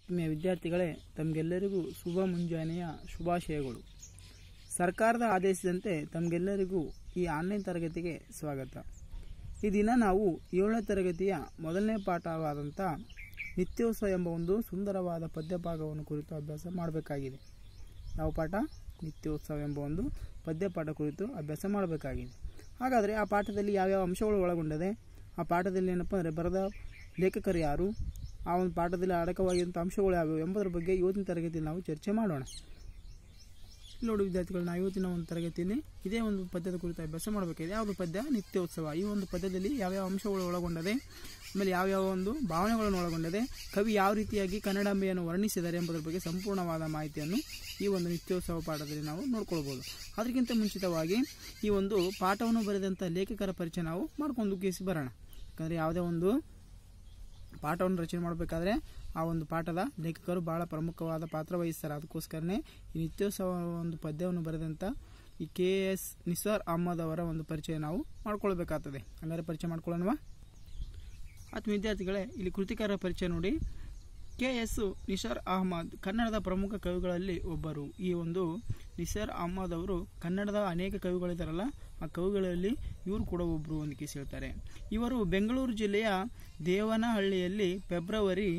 ಆತ್ಮೀಯ ವಿದ್ಯಾರ್ಥಿಗಳೇ ತಮಗೆಲ್ಲರಿಗೂ ಶುಭ ಮುಂಜಾನೆಯ ಶುಭಾಶಯಗಳು ಸರ್ಕಾರದ ಆದೇಶದಂತೆ ತಮಗೆಲ್ಲರಿಗೂ ಈ ಆನ್ಲೈನ್ ತರಗತಿಗೆ ಸ್ವಾಗತ ಈ ದಿನ ನಾವು ಏಳನೇ ತರಗತಿಯ ಮೊದಲನೇ ಪಾಠವಾದಂಥ ನಿತ್ಯೋತ್ಸವ ಎಂಬ ಒಂದು ಸುಂದರವಾದ ಪದ್ಯಭಾಗವನ್ನು ಕುರಿತು ಅಭ್ಯಾಸ ಮಾಡಬೇಕಾಗಿದೆ ಯಾವ ಪಾಠ ನಿತ್ಯೋತ್ಸವ ಎಂಬ ಒಂದು ಪದ್ಯಪಾಠ ಕುರಿತು ಅಭ್ಯಾಸ ಮಾಡಬೇಕಾಗಿದೆ ಹಾಗಾದರೆ ಆ ಪಾಠದಲ್ಲಿ ಯಾವ್ಯಾವ ಅಂಶಗಳು ಒಳಗೊಂಡಿದೆ ಆ ಪಾಠದಲ್ಲಿ ಏನಪ್ಪ ಅಂದರೆ ಬರೆದ ಲೇಖಕರು ಯಾರು ಆ ಒಂದು ಪಾಠದಲ್ಲಿ ಅಡಕವಾಗಿರುವಂಥ ಅಂಶಗಳು ಯಾವುವು ಎಂಬುದರ ಬಗ್ಗೆ ಇವತ್ತಿನ ತರಗತಿಯಲ್ಲಿ ನಾವು ಚರ್ಚೆ ಮಾಡೋಣ ಇಲ್ಲಿ ನೋಡಿ ವಿದ್ಯಾರ್ಥಿಗಳು ನಾವು ಇವತ್ತಿನ ಒಂದು ತರಗತಿಯಲ್ಲಿ ಇದೇ ಒಂದು ಪದ್ಯದ ಕುರಿತು ಅಭ್ಯಾಸ ಮಾಡಬೇಕಾಗಿದೆ ಯಾವುದು ಪದ್ಯ ನಿತ್ಯೋತ್ಸವ ಈ ಒಂದು ಪದ್ಯದಲ್ಲಿ ಯಾವ್ಯಾವ ಅಂಶಗಳು ಒಳಗೊಂಡದೆ ಆಮೇಲೆ ಯಾವ್ಯಾವ ಒಂದು ಭಾವನೆಗಳನ್ನು ಒಳಗೊಂಡಿದೆ ಕವಿ ಯಾವ ರೀತಿಯಾಗಿ ಕನ್ನಡಾಂಬೆಯನ್ನು ವರ್ಣಿಸಿದ್ದಾರೆ ಎಂಬುದರ ಬಗ್ಗೆ ಸಂಪೂರ್ಣವಾದ ಮಾಹಿತಿಯನ್ನು ಈ ಒಂದು ನಿತ್ಯೋತ್ಸವ ಪಾಠದಲ್ಲಿ ನಾವು ನೋಡ್ಕೊಳ್ಬೋದು ಅದಕ್ಕಿಂತ ಮುಂಚಿತವಾಗಿ ಈ ಒಂದು ಪಾಠವನ್ನು ಬರೆದಂಥ ಲೇಖಕರ ಪರಿಚಯ ನಾವು ಮಾಡ್ಕೊಂಡು ಕೇಸಿ ಬರೋಣ ಯಾಕಂದರೆ ಯಾವುದೇ ಒಂದು ಪಾಠವನ್ನು ರಚನೆ ಮಾಡಬೇಕಾದ್ರೆ ಆ ಒಂದು ಪಾಠದ ಲೇಖಕರು ಬಹಳ ಪ್ರಮುಖವಾದ ಪಾತ್ರ ವಹಿಸ್ತಾರೆ ಅದಕ್ಕೋಸ್ಕರನೇ ಈ ನಿತ್ಯೋತ್ಸವ ಒಂದು ಪದ್ಯವನ್ನು ಬರೆದಂಥ ಈ ಕೆ ಎಸ್ ನಿಸಾರ್ ಅಹಮದ್ ಅವರ ಒಂದು ಪರಿಚಯ ನಾವು ಮಾಡ್ಕೊಳ್ಬೇಕಾಗ್ತದೆ ಹಂಗಾರೆ ಪರಿಚಯ ಮಾಡ್ಕೊಳ್ಳೋಣವಾ ಆತ್ಮ ವಿದ್ಯಾರ್ಥಿಗಳೇ ಇಲ್ಲಿ ಕೃತಿಕಾರ ಪರಿಚಯ ನೋಡಿ ಕೆ ಎಸ್ ನಿಸಾರ್ ಅಹಮದ್ ಕನ್ನಡದ ಪ್ರಮುಖ ಕವಿಗಳಲ್ಲಿ ಒಬ್ಬರು ಈ ಒಂದು ನಿಸಾರ್ ಅಹಮದ್ ಅವರು ಕನ್ನಡದ ಅನೇಕ ಕವಿಗಳಿದ್ದಾರಲ್ಲ ಆ ಕವಿಗಳಲ್ಲಿ ಇವರು ಕೂಡ ಒಬ್ಬರು ಅಂತ ಕೇಸ್ ಹೇಳ್ತಾರೆ ಇವರು ಬೆಂಗಳೂರು ಜಿಲ್ಲೆಯ ದೇವನಹಳ್ಳಿಯಲ್ಲಿ ಫೆಬ್ರವರಿ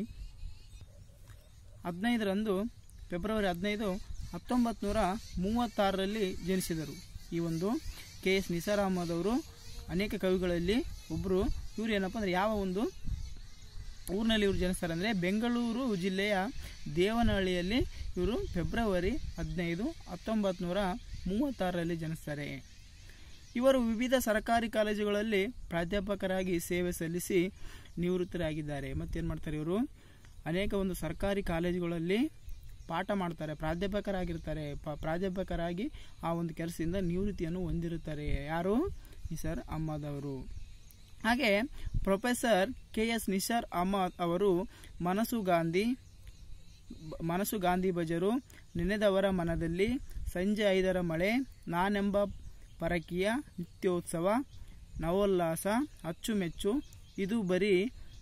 ಹದಿನೈದರಂದು ಫೆಬ್ರವರಿ ಹದಿನೈದು ಹತ್ತೊಂಬತ್ತು ನೂರ ಮೂವತ್ತಾರರಲ್ಲಿ ಜನಿಸಿದರು ಈ ಒಂದು ಕೆ ಎಸ್ ನಿಸಾರ್ ಅಹಮದ್ ಅವರು ಅನೇಕ ಕವಿಗಳಲ್ಲಿ ಒಬ್ಬರು ಇವರು ಏನಪ್ಪ ಅಂದರೆ ಯಾವ ಒಂದು ಊರಿನಲ್ಲಿ ಇವರು ಜನಿಸ್ತಾರೆ ಅಂದರೆ ಬೆಂಗಳೂರು ಜಿಲ್ಲೆಯ ದೇವನಹಳ್ಳಿಯಲ್ಲಿ ಇವರು ಫೆಬ್ರವರಿ ಹದಿನೈದು ಹತ್ತೊಂಬತ್ತು ನೂರ ಮೂವತ್ತಾರರಲ್ಲಿ ಜನಿಸ್ತಾರೆ ಇವರು ವಿವಿಧ ಸರ್ಕಾರಿ ಕಾಲೇಜುಗಳಲ್ಲಿ ಪ್ರಾಧ್ಯಾಪಕರಾಗಿ ಸೇವೆ ಸಲ್ಲಿಸಿ ನಿವೃತ್ತರಾಗಿದ್ದಾರೆ ಮತ್ತೇನು ಮಾಡ್ತಾರೆ ಇವರು ಅನೇಕ ಒಂದು ಸರ್ಕಾರಿ ಕಾಲೇಜುಗಳಲ್ಲಿ ಪಾಠ ಮಾಡ್ತಾರೆ ಪ್ರಾಧ್ಯಾಪಕರಾಗಿರ್ತಾರೆ ಪ ಪ್ರಾಧ್ಯಾಪಕರಾಗಿ ಆ ಒಂದು ಕೆಲಸದಿಂದ ನಿವೃತ್ತಿಯನ್ನು ಹೊಂದಿರುತ್ತಾರೆ ಯಾರು ನಿಸರ್ ಅಹಮದ್ ಅವರು ಹಾಗೆ professor K S Nisar Ahmed ಅವರು ಮನಸ್ಸು ಗಾಂಧಿ ಮನಸ್ಸು ಗಾಂಧಿ ಬಜರು ನೆನೆದವರ ಮನದಲ್ಲಿ ಸಂಜೆ ಐದರ ಮಳೆ ನಾನೆಂಬ ಪರಕೀಯ ನಿತ್ಯೋತ್ಸವ ನವೋಲ್ಲಾಸ ಅಚ್ಚುಮೆಚ್ಚು ಇದು ಬರೀ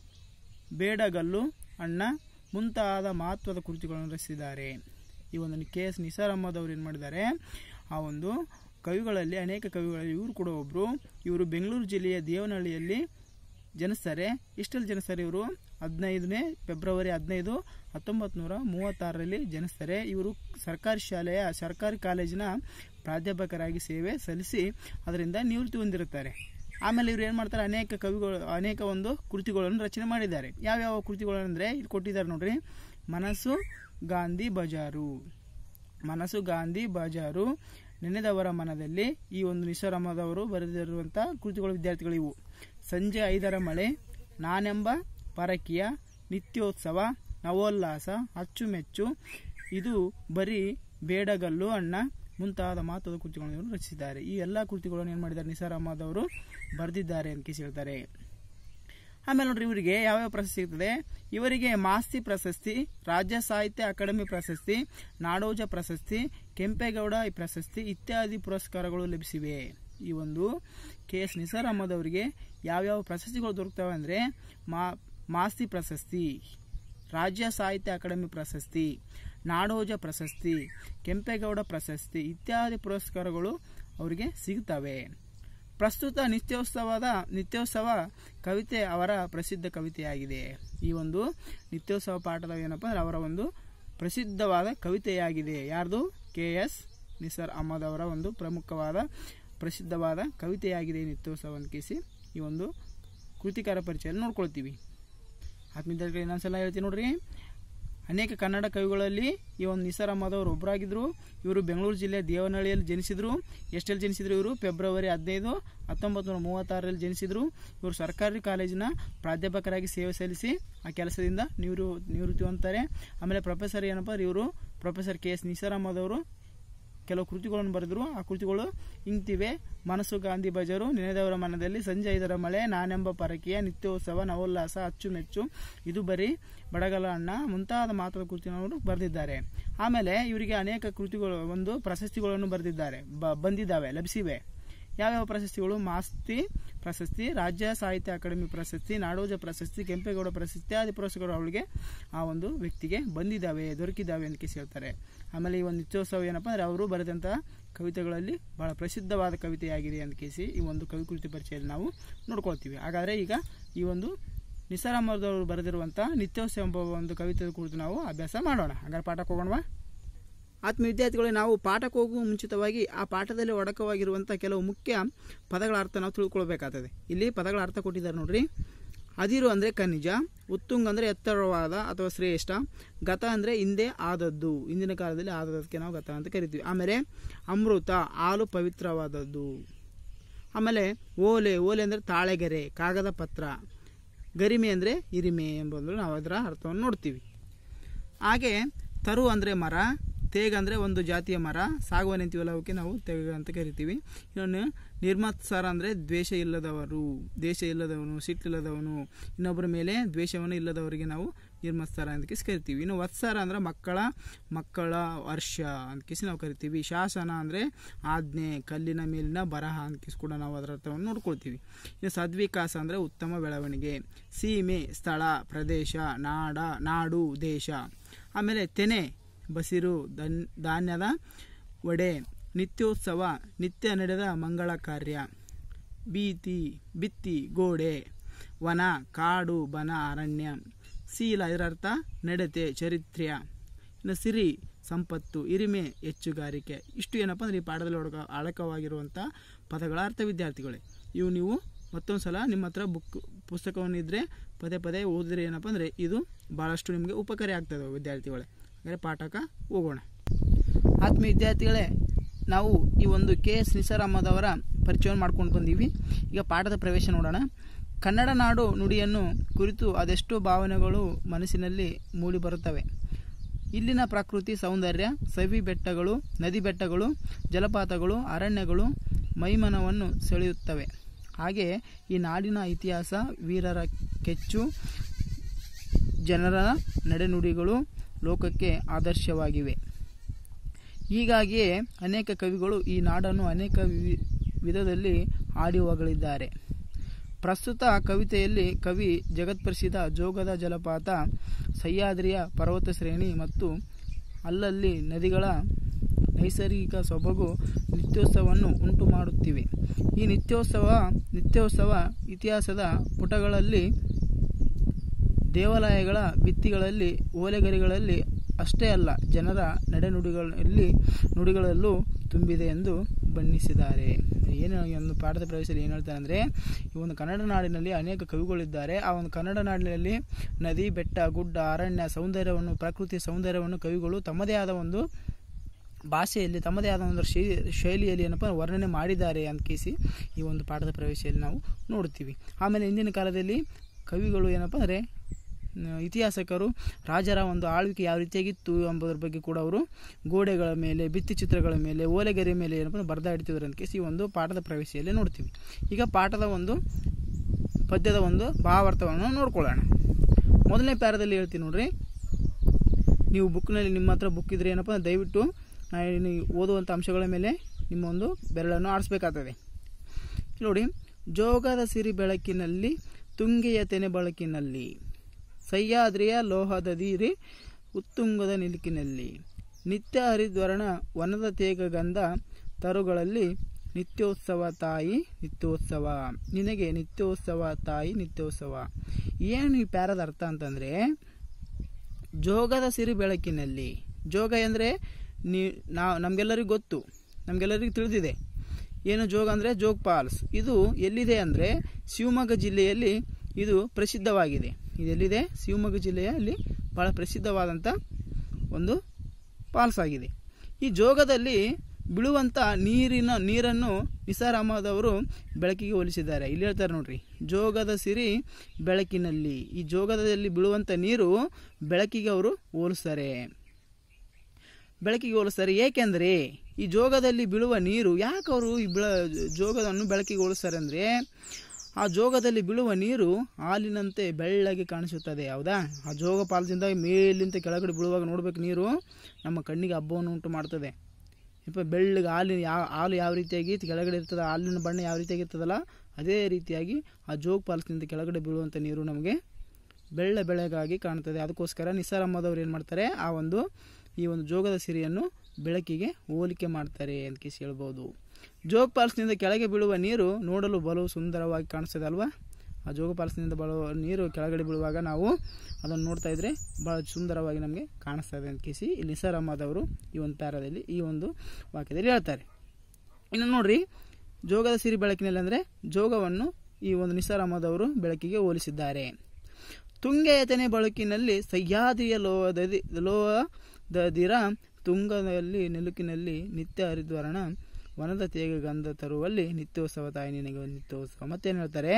ಬೇಡಗಲ್ಲು ಅಣ್ಣ ಮುಂತಾದ ಮಹತ್ವದ ಕೃತಿಗಳನ್ನು ರಚಿಸಿದ್ದಾರೆ ಈ ಒಂದು ಕೆ ಎಸ್ ನಿಸಾರ್ ಅಹಮದ್ ಅವರು ಏನು ಮಾಡಿದ್ದಾರೆ ಆ ಒಂದು ಕವಿಗಳಲ್ಲಿ ಅನೇಕ ಕವಿಗಳಲ್ಲಿ ಇವರು ಕೂಡ ಒಬ್ಬರು ಇವರು ಬೆಂಗಳೂರು ಜಿಲ್ಲೆಯ ದೇವನಹಳ್ಳಿಯಲ್ಲಿ ಜನಿಸ್ತಾರೆ ಇಷ್ಟಲ್ಲಿ ಜನಿಸ್ತಾರೆ ಇವರು ಹದಿನೈದನೇ ಫೆಬ್ರವರಿ ಹದಿನೈದು ಹತ್ತೊಂಬತ್ತು ನೂರ ಮೂವತ್ತಾರರಲ್ಲಿ ಜನಿಸ್ತಾರೆ ಇವರು ಸರ್ಕಾರಿ ಶಾಲೆಯ ಸರ್ಕಾರಿ ಕಾಲೇಜಿನ ಪ್ರಾಧ್ಯಾಪಕರಾಗಿ ಸೇವೆ ಸಲ್ಲಿಸಿ ಅದರಿಂದ ನಿವೃತ್ತಿ ಹೊಂದಿರುತ್ತಾರೆ ಆಮೇಲೆ ಇವರು ಏನು ಮಾಡ್ತಾರೆ ಅನೇಕ ಕವಿಗಳು ಅನೇಕ ಒಂದು ಕೃತಿಗಳನ್ನು ರಚನೆ ಮಾಡಿದ್ದಾರೆ ಯಾವ್ಯಾವ ಕೃತಿಗಳು ಅಂದರೆ ಇಲ್ಲಿ ಕೊಟ್ಟಿದ್ದಾರೆ ನೋಡ್ರಿ ಮನಸ್ಸು ಗಾಂಧಿ ಬಜಾರು ಮನಸ್ಸು ಗಾಂಧಿ ಬಜಾರು ನೆನೆದವರ ಮನದಲ್ಲಿ ಈ ಒಂದು ನಿಸಾರ್ ಅಹಮದ್ ಅವರು ಬರೆದಿರುವಂಥ ಕೃತಿಗಳು ವಿದ್ಯಾರ್ಥಿಗಳು ಇವು ಸಂಜೆ ಐದರ ಮಳೆ ನಾನೆಂಬ ಪರಕೀಯ ನಿತ್ಯೋತ್ಸವ ನವೋಲ್ಲಾಸ ಅಚ್ಚುಮೆಚ್ಚು ಇದು ಬರೀ ಬೇಡಗಲ್ಲು ಅಣ್ಣ ಮುಂತಾದ ಮಹತ್ವದ ಕೃತಿಗಳನ್ನು ಇವರು ರಚಿಸಿದ್ದಾರೆ ಈ ಎಲ್ಲ ಕೃತಿಗಳನ್ನು ಏನು ಮಾಡಿದ್ದಾರೆ ನಿಸಾರ್ ಅಹಮದ್ ಅವರು ಬರೆದಿದ್ದಾರೆ ಅಂತ ಕೇಸಿ ಹೇಳ್ತಾರೆ ಆಮೇಲೆ ನೋಡ್ರಿ ಇವರಿಗೆ ಯಾವ್ಯಾವ ಪ್ರಶಸ್ತಿ ಸಿಗ್ತದೆ ಇವರಿಗೆ ಮಾಸ್ತಿ ಪ್ರಶಸ್ತಿ ರಾಜ್ಯ ಸಾಹಿತ್ಯ ಅಕಾಡೆಮಿ ಪ್ರಶಸ್ತಿ ನಾಡೋಜ ಪ್ರಶಸ್ತಿ ಕೆಂಪೇಗೌಡ ಪ್ರಶಸ್ತಿ ಇತ್ಯಾದಿ ಪುರಸ್ಕಾರಗಳು ಲಭಿಸಿವೆ ಈ ಒಂದು ಕೆ ಎಸ್ ನಿಸಾರ್ ಅಹಮದ್ ಅವರಿಗೆ ಯಾವ್ಯಾವ ಪ್ರಶಸ್ತಿಗಳು ದೊರಕ್ತವೆ ಅಂದರೆ ಮಾ ಮಾಸ್ತಿ ಪ್ರಶಸ್ತಿ ರಾಜ್ಯ ಸಾಹಿತ್ಯ ಅಕಾಡೆಮಿ ಪ್ರಶಸ್ತಿ ನಾಡೋಜ ಪ್ರಶಸ್ತಿ ಕೆಂಪೇಗೌಡ ಪ್ರಶಸ್ತಿ ಇತ್ಯಾದಿ ಪುರಸ್ಕಾರಗಳು ಅವರಿಗೆ ಸಿಗುತ್ತವೆ ಪ್ರಸ್ತುತ ನಿತ್ಯೋತ್ಸವದ ನಿತ್ಯೋತ್ಸವ ಕವಿತೆ ಅವರ ಪ್ರಸಿದ್ಧ ಕವಿತೆಯಾಗಿದೆ ಈ ಒಂದು ನಿತ್ಯೋತ್ಸವ ಪಾಠದ ಏನಪ್ಪ ಅಂದರೆ ಅವರ ಒಂದು ಪ್ರಸಿದ್ಧವಾದ ಕವಿತೆಯಾಗಿದೆ ಯಾರ್ದು ಕೆ ಎಸ್ ನಿಸಾರ್ ಅಹಮದ್ ಅವರ ಒಂದು ಪ್ರಮುಖವಾದ ಪ್ರಸಿದ್ಧವಾದ ಕವಿತೆಯಾಗಿದೆ ನಿತ್ಯೋತ್ಸವ ಅಂತ ಕೇಸಿ ಈ ಒಂದು ಕೃತಿಕಾರ ಪರಿಚಯ ನೋಡ್ಕೊಳ್ತೀವಿ ಆತ್ಮೀಯರಿಗೆ ಇನ್ನೊಂದ್ಸಲ ಹೇಳ್ತೀನಿ ನೋಡ್ರಿ ಅನೇಕ ಕನ್ನಡ ಕವಿಗಳಲ್ಲಿ ಈ ಒಂದು ನಿಸಾರ್ ಅಹಮದ್ ಅವರು ಒಬ್ಬರಾಗಿದ್ದರು ಇವರು ಬೆಂಗಳೂರು ಜಿಲ್ಲೆ ದೇವನಹಳ್ಳಿಯಲ್ಲಿ ಜನಿಸಿದರು ಎಷ್ಟೆಲ್ಲಿ ಜನಿಸಿದ್ರು ಇವರು ಫೆಬ್ರವರಿ ಹದಿನೈದು ಹತ್ತೊಂಬತ್ತು ನೂರ ಮೂವತ್ತಾರರಲ್ಲಿ ಜನಿಸಿದರು ಇವರು ಸರ್ಕಾರಿ ಕಾಲೇಜಿನ ಪ್ರಾಧ್ಯಾಪಕರಾಗಿ ಸೇವೆ ಸಲ್ಲಿಸಿ ಆ ಕೆಲಸದಿಂದ ನಿವೃ ನಿವೃತ್ತಿ ಹೊಂದ್ತಾರೆ ಆಮೇಲೆ ಪ್ರೊಫೆಸರ್ ಏನಪ್ಪ ಇವರು professor K S Nisar Ahmed ಅವರು ಕೆಲವು ಕೃತಿಗಳನ್ನು ಬರೆದರು ಆ ಕೃತಿಗಳು ಇಂತಿವೆ ಮನಸ್ಸು ಗಾಂಧಿ ಬಜರು ನೆನೆದವರ ಮನದಲ್ಲಿ ಸಂಜೆ ಐದರ ಮಳೆ ನಾನೆಂಬ ಪರಕೀಯ ನಿತ್ಯೋತ್ಸವ ನವೋಲ್ಲಾಸ ಅಚ್ಚುಮೆಚ್ಚು ಇದು ಬರೀ ಬಡಗಲ ಅಣ್ಣ ಮುಂತಾದ ಮಾತುಗಳ ಕೃತಿಗಳನ್ನು ಬರೆದಿದ್ದಾರೆ ಆಮೇಲೆ ಇವರಿಗೆ ಅನೇಕ ಕೃತಿಗಳು ಒಂದು ಪ್ರಶಸ್ತಿಗಳನ್ನು ಬರೆದಿದ್ದಾರೆ ಬ ಬಂದಿದ್ದಾವೆ ಲಭಿಸಿವೆ ಯಾವ್ಯಾವ ಪ್ರಶಸ್ತಿಗಳು ಮಾಸ್ತಿ ಪ್ರಶಸ್ತಿ ರಾಜ್ಯ ಸಾಹಿತ್ಯ ಅಕಾಡೆಮಿ ಪ್ರಶಸ್ತಿ ನಾಡೋಜ ಪ್ರಶಸ್ತಿ ಕೆಂಪೇಗೌಡ ಪ್ರಶಸ್ತಿ ಇತ್ಯಾದಿ ಪುರಸ್ಕಾರಗಳು ಅವಳಿಗೆ ಆ ಒಂದು ವ್ಯಕ್ತಿಗೆ ಬಂದಿದ್ದಾವೆ ದೊರಕಿದ್ದಾವೆ ಅಂತ ಕೇಸಿ ಹೇಳ್ತಾರೆ ಆಮೇಲೆ ಈ ಒಂದು ನಿತ್ಯೋತ್ಸವ ಏನಪ್ಪ ಅಂದರೆ ಅವರು ಬರೆದಂತಹ ಕವಿತೆಗಳಲ್ಲಿ ಬಹಳ ಪ್ರಸಿದ್ಧವಾದ ಕವಿತೆಯಾಗಿದೆ ಅಂತ ಕೇಸಿ ಈ ಒಂದು ಕವಿಕೃತಿ ಪರಿಚಯದಲ್ಲಿ ನಾವು ನೋಡ್ಕೊಳ್ತೀವಿ ಹಾಗಾದರೆ ಈಗ ಈ ಒಂದು ನಿಸಾರ್ ಅಹಮದ್ ಅವರು ಬರೆದಿರುವಂಥ ನಿತ್ಯೋತ್ಸವ ಎಂಬ ಒಂದು ಕವಿತೆ ಕುರಿತು ನಾವು ಅಭ್ಯಾಸ ಮಾಡೋಣ ಹಾಗಾದ್ರೆ ಪಾಠಕ್ಕೆ ಹೋಗೋಣವಾ ಆತ್ಮೀಯ ವಿದ್ಯಾರ್ಥಿಗಳೇ ನಾವು ಪಾಠಕ್ಕೆ ಹೋಗುವ ಮುಂಚಿತವಾಗಿ ಆ ಪಾಠದಲ್ಲಿ ಒಡಕವಾಗಿರುವಂಥ ಕೆಲವು ಮುಖ್ಯ ಪದಗಳ ಅರ್ಥ ನಾವು ತಿಳ್ಕೊಳ್ಬೇಕಾಗ್ತದೆ ಇಲ್ಲಿ ಪದಗಳ ಅರ್ಥ ಕೊಟ್ಟಿದ್ದಾರೆ ನೋಡ್ರಿ ಅದಿರು ಅಂದರೆ ಖನಿಜ ಉತ್ತುಂಗ ಅಂದರೆ ಎತ್ತರವಾದ ಅಥವಾ ಶ್ರೇಷ್ಠ ಗತ ಅಂದರೆ ಹಿಂದೆ ಆದದ್ದು ಹಿಂದಿನ ಕಾಲದಲ್ಲಿ ಆದದಕ್ಕೆ ನಾವು ಗತ ಅಂತ ಕರಿತೀವಿ ಆಮೇಲೆ ಅಮೃತ ಹಾಲು ಪವಿತ್ರವಾದದ್ದು ಆಮೇಲೆ ಓಲೆ ಓಲೆ ಅಂದರೆ ತಾಳೆಗೆರೆ ಕಾಗದ ಪತ್ರ ಗರಿಮೆ ಅಂದರೆ ಇರಿಮೆ ಎಂಬುದು ನಾವು ಅದರ ಅರ್ಥವನ್ನು ನೋಡ್ತೀವಿ ಹಾಗೆ ತರು ಅಂದರೆ ಮರ ತೇಗ ಅಂದರೆ ಒಂದು ಜಾತಿಯ ಮರ ಸಾಗುವನೆ ಅಂತೀವಲ್ಲ ಅವಕ್ಕೆ ನಾವು ತೇಗ ಅಂತ ಕರಿತೀವಿ ಇನ್ನೊಂದು ನಿರ್ಮತ್ಸರ ಅಂದರೆ ದ್ವೇಷ ಇಲ್ಲದವರು ದ್ವೇಷ ಇಲ್ಲದವನು ಸಿಟ್ಟಿಲ್ಲದವನು ಇನ್ನೊಬ್ಬರ ಮೇಲೆ ದ್ವೇಷವನ್ನು ಇಲ್ಲದವರಿಗೆ ನಾವು ನಿರ್ಮತ್ಸರ ಅಂತ ಕಿಸಿ ಕರಿತೀವಿ ಇನ್ನು ವತ್ಸರ ಅಂದರೆ ಮಕ್ಕಳ ಮಕ್ಕಳ ವರ್ಷ ಅಂತ ಕಿಸಿ ನಾವು ಕರಿತೀವಿ ಶಾಸನ ಅಂದರೆ ಆಜ್ಞೆ ಕಲ್ಲಿನ ಮೇಲಿನ ಬರಹ ಅಂತ ಕಿಸಿ ಕೂಡ ನಾವು ಅದರ ಅರ್ಥವನ್ನು ನೋಡ್ಕೊಳ್ತೀವಿ ಇನ್ನು ಸದ್ವಿಕಾಸ ಅಂದರೆ ಉತ್ತಮ ಬೆಳವಣಿಗೆ ಸೀಮೆ ಸ್ಥಳ ಪ್ರದೇಶ ನಾಡ ನಾಡು ದೇಶ ಆಮೇಲೆ ತೆನೆ ಬಸಿರು ದನ್ ಧಾನ್ಯದ ಒಡೆ ನಿತ್ಯೋತ್ಸವ ನಿತ್ಯ ನಡೆದ ಮಂಗಳ ಕಾರ್ಯ ಬೀತಿ ಬಿತ್ತಿ ಗೋಡೆ ವನ ಕಾಡು ಬನ ಅರಣ್ಯ ಶೀಲ ಇದರರ್ಥ ನಡತೆ ಚರಿತ್ರ್ಯ ಇನ್ನು ಸಿರಿ ಸಂಪತ್ತು ಇರಿಮೆ ಹೆಚ್ಚುಗಾರಿಕೆ ಇಷ್ಟು ಏನಪ್ಪ ಅಂದರೆ ಈ ಪಾಠದಲ್ಲಿ ಒಳಗ ಅಳಕವಾಗಿರುವಂಥ ಪದಗಳ ಅರ್ಥ ವಿದ್ಯಾರ್ಥಿಗಳೇ ಇವು ನೀವು ಮತ್ತೊಂದು ಸಲ ನಿಮ್ಮ ಹತ್ರ ಬುಕ್ ಪುಸ್ತಕವನ್ನು ಇದ್ದರೆ ಪದೇ ಪದೇ ಓದಿದ್ರೆ ಏನಪ್ಪ ಅಂದರೆ ಇದು ಭಾಳಷ್ಟು ನಿಮಗೆ ಉಪಕಾರಿ ಆಗ್ತದೆ ವಿದ್ಯಾರ್ಥಿಗಳೇ ಹಾಗಾದರೆ ಪಾಠಕ್ಕೆ ಹೋಗೋಣ ಆತ್ಮೀಯ ವಿದ್ಯಾರ್ಥಿಗಳೇ ನಾವು ಈ ಒಂದು ಕೆ ಎಸ್ ನಿಸಾರ್ ಅಹಮದ್ ಅವರ ಪರಿಚಯವನ್ನು ಮಾಡ್ಕೊಂಡು ಬಂದೀವಿ ಈಗ ಪಾಠದ ಪ್ರವೇಶ ನೋಡೋಣ ಕನ್ನಡ ನಾಡು ನುಡಿಯನ್ನು ಕುರಿತು ಅದೆಷ್ಟೋ ಭಾವನೆಗಳು ಮನಸ್ಸಿನಲ್ಲಿ ಮೂಡಿ ಬರುತ್ತವೆ ಇಲ್ಲಿನ ಪ್ರಕೃತಿ ಸೌಂದರ್ಯ ಸವಿ ಬೆಟ್ಟಗಳು ನದಿ ಬೆಟ್ಟಗಳು ಜಲಪಾತಗಳು ಅರಣ್ಯಗಳು ಮೈಮನವನ್ನು ಸೆಳೆಯುತ್ತವೆ ಹಾಗೆ ಈ ನಾಡಿನ ಇತಿಹಾಸ ವೀರರ ಕೆಚ್ಚು ಜನರ ನಡೆನುಡಿಗಳು ಲೋಕಕ್ಕೆ ಆದರ್ಶವಾಗಿವೆ ಹೀಗಾಗಿಯೇ ಅನೇಕ ಕವಿಗಳು ಈ ನಾಡನ್ನು ಅನೇಕ ವಿ- ವಿಧದಲ್ಲಿ ಹಾಡಿ ಹೊಗಳಿದ್ದಾರೆ ಪ್ರಸ್ತುತ ಕವಿತೆಯಲ್ಲಿ ಕವಿ ಜಗತ್ಪ್ರಸಿದ್ಧ ಜೋಗದ ಜಲಪಾತ ಸಹ್ಯಾದ್ರಿಯ ಪರ್ವತ ಶ್ರೇಣಿ ಮತ್ತು ಅಲ್ಲಲ್ಲಿ ನದಿಗಳ ನೈಸರ್ಗಿಕ ಸೊಬಗು ನಿತ್ಯೋತ್ಸವವನ್ನು ಉಂಟು ಮಾಡುತ್ತಿವೆ ಈ ನಿತ್ಯೋತ್ಸವ ನಿತ್ಯೋತ್ಸವ ಇತಿಹಾಸದ ಪುಟಗಳಲ್ಲಿ ದೇವಾಲಯಗಳ ಭಿತ್ತಿಗಳಲ್ಲಿ ಓಲೆಗರಿಗಳಲ್ಲಿ ಅಷ್ಟೇ ಅಲ್ಲ ಜನರ ನಡೆನುಡಿಗಳಲ್ಲಿ ನುಡಿಗಳಲ್ಲೂ ತುಂಬಿದೆ ಎಂದು ಬಣ್ಣಿಸಿದ್ದಾರೆ ಏನು ಈ ಒಂದು ಪಾಠದ ಪ್ರವೇಶದಲ್ಲಿ ಏನು ಹೇಳ್ತಾರೆ ಅಂದರೆ ಈ ಒಂದು ಕನ್ನಡ ನಾಡಿನಲ್ಲಿ ಅನೇಕ ಕವಿಗಳಿದ್ದಾರೆ ಆ ಒಂದು ಕನ್ನಡ ನಾಡಿನಲ್ಲಿ ನದಿ ಬೆಟ್ಟ ಗುಡ್ಡ ಅರಣ್ಯ ಸೌಂದರ್ಯವನ್ನು ಪ್ರಕೃತಿ ಸೌಂದರ್ಯವನ್ನು ಕವಿಗಳು ತಮ್ಮದೇ ಆದ ಒಂದು ಭಾಷೆಯಲ್ಲಿ ತಮ್ಮದೇ ಆದ ಒಂದು ಶೈ ಶೈಲಿಯಲ್ಲಿ ಏನಪ್ಪ ವರ್ಣನೆ ಮಾಡಿದ್ದಾರೆ ಅಂತ ಕೇಸಿ ಈ ಒಂದು ಪಾಠದ ಪ್ರವೇಶದಲ್ಲಿ ನಾವು ನೋಡ್ತೀವಿ ಆಮೇಲೆ ಇಂದಿನ ಕಾಲದಲ್ಲಿ ಕವಿಗಳು ಏನಪ್ಪ ಅಂದರೆ ಇತಿಹಾಸಕರು ರಾಜರ ಒಂದು ಆಳ್ವಿಕೆ ಯಾವ ರೀತಿಯಾಗಿತ್ತು ಎಂಬುದರ ಬಗ್ಗೆ ಕೂಡ ಅವರು ಗೋಡೆಗಳ ಮೇಲೆ ಭಿತ್ತಿ ಚಿತ್ರಗಳ ಮೇಲೆ ಓಲೆಗೆರೆ ಮೇಲೆ ಏನಪ್ಪ ಬರೆದಾಡ್ತಿದ್ರು ಅಂತ ಕೇಸಿ ಈ ಒಂದು ಪಾಠದ ಪ್ರವೇಶದಲ್ಲಿ ನೋಡ್ತೀವಿ ಈಗ ಪಾಠದ ಒಂದು ಪದ್ಯದ ಒಂದು ಭಾವಾರ್ಥವನ್ನು ನೋಡ್ಕೊಳ್ಳೋಣ ಮೊದಲನೇ ಪ್ಯಾರದಲ್ಲಿ ಹೇಳ್ತೀನಿ ನೋಡ್ರಿ ನೀವು ಬುಕ್ನಲ್ಲಿ ನಿಮ್ಮ ಹತ್ರ ಬುಕ್ ಇದ್ರೆ ಏನಪ್ಪ ದಯವಿಟ್ಟು ನಾನು ಓದುವಂಥ ಅಂಶಗಳ ಮೇಲೆ ನಿಮ್ಮ ಒಂದು ಬೆರಳನ್ನು ಆಡಿಸ್ಬೇಕಾಗ್ತದೆ ಇಲ್ಲಿ ನೋಡಿ ಜೋಗದ ಸಿರಿ ಬೆಳಕಿನಲ್ಲಿ ತುಂಗೆಯ ತೆನೆ ಬೆಳಕಿನಲ್ಲಿ ಸಹ್ಯಾದ್ರಿಯ ಲೋಹದ ದೀರಿ ಉತ್ತುಂಗದ ನಿಲುಕಿನಲ್ಲಿ ನಿತ್ಯ ಹರಿದ್ವರ್ಣ ವನದ ತೇಗ ಗಂಧ ತರುಗಳಲ್ಲಿ ನಿತ್ಯೋತ್ಸವ ತಾಯಿ ನಿತ್ಯೋತ್ಸವ ನಿನಗೆ ನಿತ್ಯೋತ್ಸವ ತಾಯಿ ನಿತ್ಯೋತ್ಸವ ಏನು ಈ ಪ್ಯಾರದ ಅರ್ಥ ಅಂತಂದರೆ ಜೋಗದ ಸಿರಿ ಬೆಳಕಿನಲ್ಲಿ ಜೋಗ ಅಂದರೆ ನೀ ನಾವು ನಮಗೆಲ್ಲರಿಗೂ ಗೊತ್ತು ನಮಗೆಲ್ಲರಿಗೂ ತಿಳಿದಿದೆ ಏನು ಜೋಗ ಅಂದರೆ ಜೋಗ್ ಫಾಲ್ಸ್ ಇದು ಎಲ್ಲಿದೆ ಅಂದರೆ ಶಿವಮೊಗ್ಗ ಜಿಲ್ಲೆಯಲ್ಲಿ ಇದು ಪ್ರಸಿದ್ಧವಾಗಿದೆ ಇದು ಎಲ್ಲಿದೆ ಶಿವಮೊಗ್ಗ ಜಿಲ್ಲೆಯಲ್ಲಿ ಭಾಳ ಪ್ರಸಿದ್ಧವಾದಂಥ ಒಂದು ಫಾಲ್ಸ್ ಆಗಿದೆ ಈ ಜೋಗದಲ್ಲಿ ಬೀಳುವಂಥ ನೀರಿನ ನೀರನ್ನು ನಿಸಾರ್ ಅಹಮದ್ ಅವರು ಬೆಳಕಿಗೆ ಹೋಲಿಸಿದ್ದಾರೆ ಇಲ್ಲಿ ಹೇಳ್ತಾರೆ ನೋಡ್ರಿ ಜೋಗದ ಸಿರಿ ಬೆಳಕಿನಲ್ಲಿ ಈ ಜೋಗದಲ್ಲಿ ಬೀಳುವಂಥ ನೀರು ಬೆಳಕಿಗೆ ಅವರು ಹೋಲಿಸ್ತಾರೆ ಬೆಳಕಿಗೆ ಹೋಲಿಸ್ತಾರೆ ಏಕೆಂದರೆ ಈ ಜೋಗದಲ್ಲಿ ಬೀಳುವ ನೀರು ಯಾಕೆ ಅವರು ಈ ಬಿಳ ಜೋಗವನ್ನು ಬೆಳಕಿಗೆ ಹೋಲಿಸ್ತಾರೆ ಅಂದರೆ ಆ ಜೋಗದಲ್ಲಿ ಬೀಳುವ ನೀರು ಹಾಲಿನಂತೆ ಬೆಳ್ಳಗೆ ಕಾಣಿಸುತ್ತದೆ ಹೌದಾ ಆ ಜೋಗ ಪಾಲದಿಂದ ಮೇಲಿಂದ ಕೆಳಗಡೆ ಬೀಳುವಾಗ ನೋಡ್ಬೇಕು ನೀರು ನಮ್ಮ ಕಣ್ಣಿಗೆ ಹಬ್ಬವನ್ನು ಉಂಟು ಮಾಡ್ತದೆ ಇಪ್ಪ ಬೆಳ್ಳಗೆ ಹಾಲು ಯಾವ ಹಾಲು ಯಾವ ರೀತಿಯಾಗಿ ಕೆಳಗಡೆ ಇರ್ತದೆ ಹಾಲಿನ ಬಣ್ಣ ಯಾವ ರೀತಿಯಾಗಿ ಇರ್ತದಲ್ಲ ಅದೇ ರೀತಿಯಾಗಿ ಆ ಜೋಗ್ ಫಾಲ್ಸ್ನಿಂದ ಕೆಳಗಡೆ ಬೀಳುವಂಥ ನೀರು ನಮಗೆ ಬೆಳ್ಳ ಬೆಳಗಾಗಿ ಕಾಣ್ತದೆ ಅದಕ್ಕೋಸ್ಕರ ನಿಸಾರ್ ಅಹಮದ್ ಏನು ಮಾಡ್ತಾರೆ ಆ ಒಂದು ಈ ಒಂದು ಜೋಗದ ಸಿರಿಯನ್ನು ಬೆಳಕಿಗೆ ಹೋಲಿಕೆ ಮಾಡ್ತಾರೆ ಅಂತ ಕೇಸಿ ಹೇಳ್ಬೋದು ಜೋಗ್ ಫಾಲ್ಸ್ನಿಂದ ಕೆಳಗೆ ಬೀಳುವ ನೀರು ನೋಡಲು ಬಲು ಸುಂದರವಾಗಿ ಕಾಣಿಸ್ತದೆ ಅಲ್ವಾ ಆ ಜೋಗ ಫಾಲ್ಸ್ನಿಂದ ಬರುವ ನೀರು ಕೆಳಗಡೆ ಬೀಳುವಾಗ ನಾವು ಅದನ್ನು ನೋಡ್ತಾ ಇದ್ರೆ ಭಾಳ ಸುಂದರವಾಗಿ ನಮಗೆ ಕಾಣಿಸ್ತಾ ಇದೆ ಅಂತ ಕೇಸಿ ಇಲ್ಲಿ ನಿಸಾರ್ ಅಹಮದ್ ಅವರು ಈ ಒಂದು ಪ್ಯಾರದಲ್ಲಿ ಈ ಒಂದು ವಾಕ್ಯದಲ್ಲಿ ಹೇಳ್ತಾರೆ ಇನ್ನು ನೋಡ್ರಿ ಜೋಗದ ಸಿರಿ ಬೆಳಕಿನಲ್ಲಿ ಅಂದರೆ ಜೋಗವನ್ನು ಈ ಒಂದು ನಿಸಾರ್ ಅಹಮದ್ ಅವರು ಬೆಳಕಿಗೆ ಹೋಲಿಸಿದ್ದಾರೆ ತುಂಗೆಯತನೆ ಬೆಳಕಿನಲ್ಲಿ ಸಹ್ಯಾದ್ರಿಯ ಲೋಹದದಿ ಲೋಹದದಿರ ತುಂಗದಲ್ಲಿ ನೆಲುಕಿನಲ್ಲಿ ನಿತ್ಯ ಹರಿದ್ವರ್ಣ ವನದ ತೇಗ ಗಂಧ ತರುವಲ್ಲಿ ನಿತ್ಯೋತ್ಸವ ತಾಯಿ ನಿನಗೆ ನಿತ್ಯೋತ್ಸವ ಮತ್ತೇನು ಹೇಳ್ತಾರೆ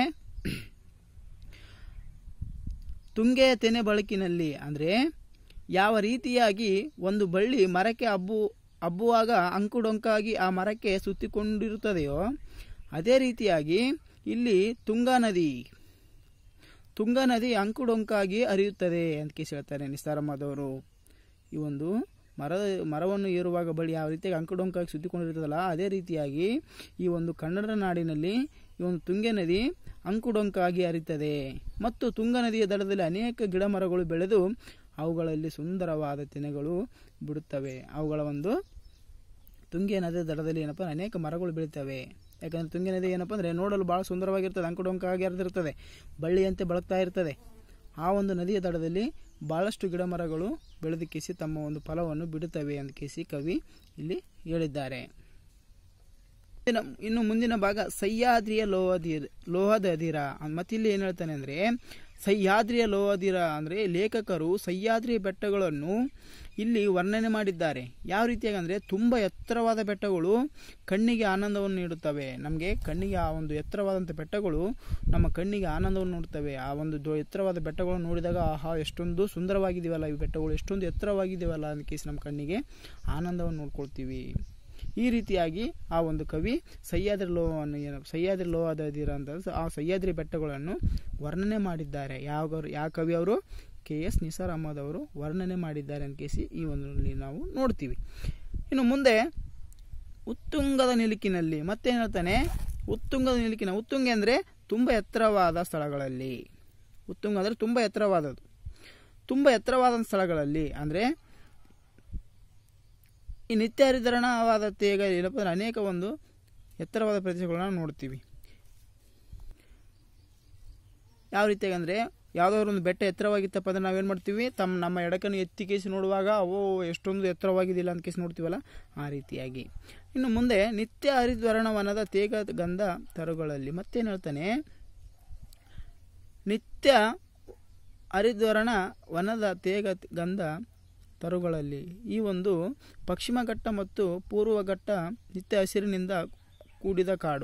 ತುಂಗೆಯ ತೆನೆ ಬೆಳಕಿನಲ್ಲಿ ಅಂದರೆ ಯಾವ ರೀತಿಯಾಗಿ ಒಂದು ಬಳ್ಳಿ ಮರಕ್ಕೆ ಹಬ್ಬು ಹಬ್ಬುವಾಗ ಅಂಕುಡೊಂಕಾಗಿ ಆ ಮರಕ್ಕೆ ಸುತ್ತಿಕೊಂಡಿರುತ್ತದೆಯೋ ಅದೇ ರೀತಿಯಾಗಿ ಇಲ್ಲಿ ತುಂಗಾ ನದಿ ತುಂಗಾ ನದಿ ಅಂಕುಡೊಂಕಾಗಿ ಹರಿಯುತ್ತದೆ ಅಂತ ಕೇಸಿ ಹೇಳ್ತಾರೆ ನಿಸ್ತಾರಮ್ಮದವರು ಈ ಒಂದು ಮರದ ಮರವನ್ನು ಏರುವಾಗ ಬಳಿ ಯಾವ ರೀತಿಯಾಗಿ ಅಂಕುಡೊಂಕಾಗಿ ಸುತ್ತಿಕೊಂಡಿರ್ತದಲ್ಲ ಅದೇ ರೀತಿಯಾಗಿ ಈ ಒಂದು ಕನ್ನಡ ನಾಡಿನಲ್ಲಿ ಈ ಒಂದು ತುಂಗೆ ನದಿ ಅಂಕುಡೊಂಕಾಗಿ ಹರಿತದೆ ಮತ್ತು ತುಂಗ ನದಿಯ ದಡದಲ್ಲಿ ಅನೇಕ ಗಿಡ ಮರಗಳು ಬೆಳೆದು ಅವುಗಳಲ್ಲಿ ಸುಂದರವಾದ ತೆನೆಗಳು ಬಿಡುತ್ತವೆ ಅವುಗಳ ಒಂದು ತುಂಗೆ ನದಿಯ ದಡದಲ್ಲಿ ಏನಪ್ಪ ಅನೇಕ ಮರಗಳು ಬೆಳಿತವೆ ಯಾಕಂದ್ರೆ ತುಂಗೆ ನದಿ ಏನಪ್ಪ ಅಂದರೆ ನೋಡಲು ಭಾಳ ಸುಂದರವಾಗಿರ್ತದೆ ಅಂಕುಡೊಂಕಾಗಿ ಹರಿದಿರ್ತದೆ ಬಳ್ಳಿಯಂತೆ ಬೆಳಗ್ತಾ ಇರ್ತದೆ ಆ ಒಂದು ನದಿಯ ದಡದಲ್ಲಿ ಭಾಳಷ್ಟು ಗಿಡ ಮರಗಳು ಬೆಳೆದು ಕೇಸಿ ತಮ್ಮ ಒಂದು ಫಲವನ್ನು ಬಿಡುತ್ತವೆ ಅಂತ ಕೇಸಿ ಕವಿ ಇಲ್ಲಿ ಹೇಳಿದ್ದಾರೆ ಇನ್ನು ಇನ್ನು ಮುಂದಿನ ಭಾಗ ಸಹ್ಯಾದ್ರಿಯ ಲೋಹದಿರ ಲೋಹದ ಅದಿರ ಮತ್ತಿಲ್ಲಿ ಏನು ಹೇಳ್ತಾನೆ ಅಂದರೆ ಸಹ್ಯಾದ್ರಿಯ ಲೋಹದಿರ ಅಂದರೆ ಲೇಖಕರು ಸಹ್ಯಾದ್ರಿ ಬೆಟ್ಟಗಳನ್ನು ಇಲ್ಲಿ ವರ್ಣನೆ ಮಾಡಿದ್ದಾರೆ ಯಾವ ರೀತಿಯಾಗಿ ಅಂದರೆ ತುಂಬ ಎತ್ತರವಾದ ಬೆಟ್ಟಗಳು ಕಣ್ಣಿಗೆ ಆನಂದವನ್ನು ನೀಡುತ್ತವೆ ನಮಗೆ ಕಣ್ಣಿಗೆ ಆ ಒಂದು ಎತ್ತರವಾದಂಥ ಬೆಟ್ಟಗಳು ನಮ್ಮ ಕಣ್ಣಿಗೆ ಆನಂದವನ್ನು ನೀಡುತ್ತವೆ ಆ ಒಂದು ದೊ ಎತ್ತರವಾದ ಬೆಟ್ಟಗಳನ್ನು ನೋಡಿದಾಗ ಆಹಾ ಎಷ್ಟೊಂದು ಸುಂದರವಾಗಿದೆಯಲ್ಲ ಈ ಬೆಟ್ಟಗಳು ಎಷ್ಟೊಂದು ಎತ್ತರವಾಗಿದೆಯಲ್ಲ ಅಂತ ಕೇಸಿ ನಮ್ಮ ಕಣ್ಣಿಗೆ ಆನಂದವನ್ನು ನೋಡ್ಕೊಳ್ತೀವಿ ಈ ರೀತಿಯಾಗಿ ಆ ಒಂದು ಕವಿ ಸಹ್ಯಾದ್ರಿ ಲೋಹವನ್ನು ಏನು ಸಹ್ಯಾದ್ರಿ ಲೋಹದಿರ ಅಂತ ಆ ಸಹ್ಯಾದ್ರಿ ಬೆಟ್ಟಗಳನ್ನು ವರ್ಣನೆ ಮಾಡಿದ್ದಾರೆ ಯಾವ ಯಾವ ಕವಿ ಅವರು ಕೆ ಎಸ್ ನಿಸಾರ್ ಅಹಮದ್ ಅವರು ವರ್ಣನೆ ಮಾಡಿದ್ದಾರೆ ಅಂತ ಕೇಸಿ ಈ ಒಂದು ನಾವು ನೋಡ್ತೀವಿ ಇನ್ನು ಮುಂದೆ ಉತ್ತುಂಗದ ನಿಲುಕಿನಲ್ಲಿ ಮತ್ತೇನು ಹೇಳ್ತಾನೆ ಉತ್ತುಂಗದ ನಿಲುಕಿನ ಉತ್ತುಂಗೆ ಅಂದರೆ ತುಂಬ ಎತ್ತರವಾದ ಸ್ಥಳಗಳಲ್ಲಿ ಉತ್ತುಂಗ ಅಂದರೆ ತುಂಬ ಎತ್ತರವಾದದ್ದು ತುಂಬ ಎತ್ತರವಾದ ಸ್ಥಳಗಳಲ್ಲಿ ಅಂದರೆ ಈ ನಿತ್ಯ ಹರಿಧರಣವಾದ ತೇಗ ಏನಪ್ಪ ಅಂದರೆ ಅನೇಕ ಒಂದು ಎತ್ತರವಾದ ಪ್ರದೇಶಗಳನ್ನ ನೋಡ್ತೀವಿ ಯಾವ ರೀತಿಯಾಗಿ ಅಂದರೆ ಯಾವುದಾದ್ರು ಒಂದು ಬೆಟ್ಟ ಎತ್ತರವಾಗಿತ್ತಪ್ಪ ಅಂದರೆ ನಾವೇನು ಮಾಡ್ತೀವಿ ತಮ್ಮ ನಮ್ಮ ಎಡಕನ್ನು ಎತ್ತಿ ಕೇಸಿ ನೋಡುವಾಗ ಓ ಎಷ್ಟೊಂದು ಎತ್ತರವಾಗಿದ್ದಿಲ್ಲ ಅಂತ ಕೇಸಿ ನೋಡ್ತೀವಲ್ಲ ಆ ರೀತಿಯಾಗಿ ಇನ್ನು ಮುಂದೆ ನಿತ್ಯ ಹರಿದ್ವರ್ಣ ವನದ ತೇಗ ಗಂಧ ತರುಗಳಲ್ಲಿ ಮತ್ತೇನು ಹೇಳ್ತಾನೆ ನಿತ್ಯ ಹರಿದ್ವರ್ಣ ವನದ ತೇಗ ಗಂಧ ತರುಗಳಲ್ಲಿ ಈ ಒಂದು ಪಶ್ಚಿಮ ಘಟ್ಟ ಮತ್ತು ಪೂರ್ವ ಘಟ್ಟ ನಿತ್ಯ ಹಸಿರಿನಿಂದ ಕೂಡಿದ ಕಾಡು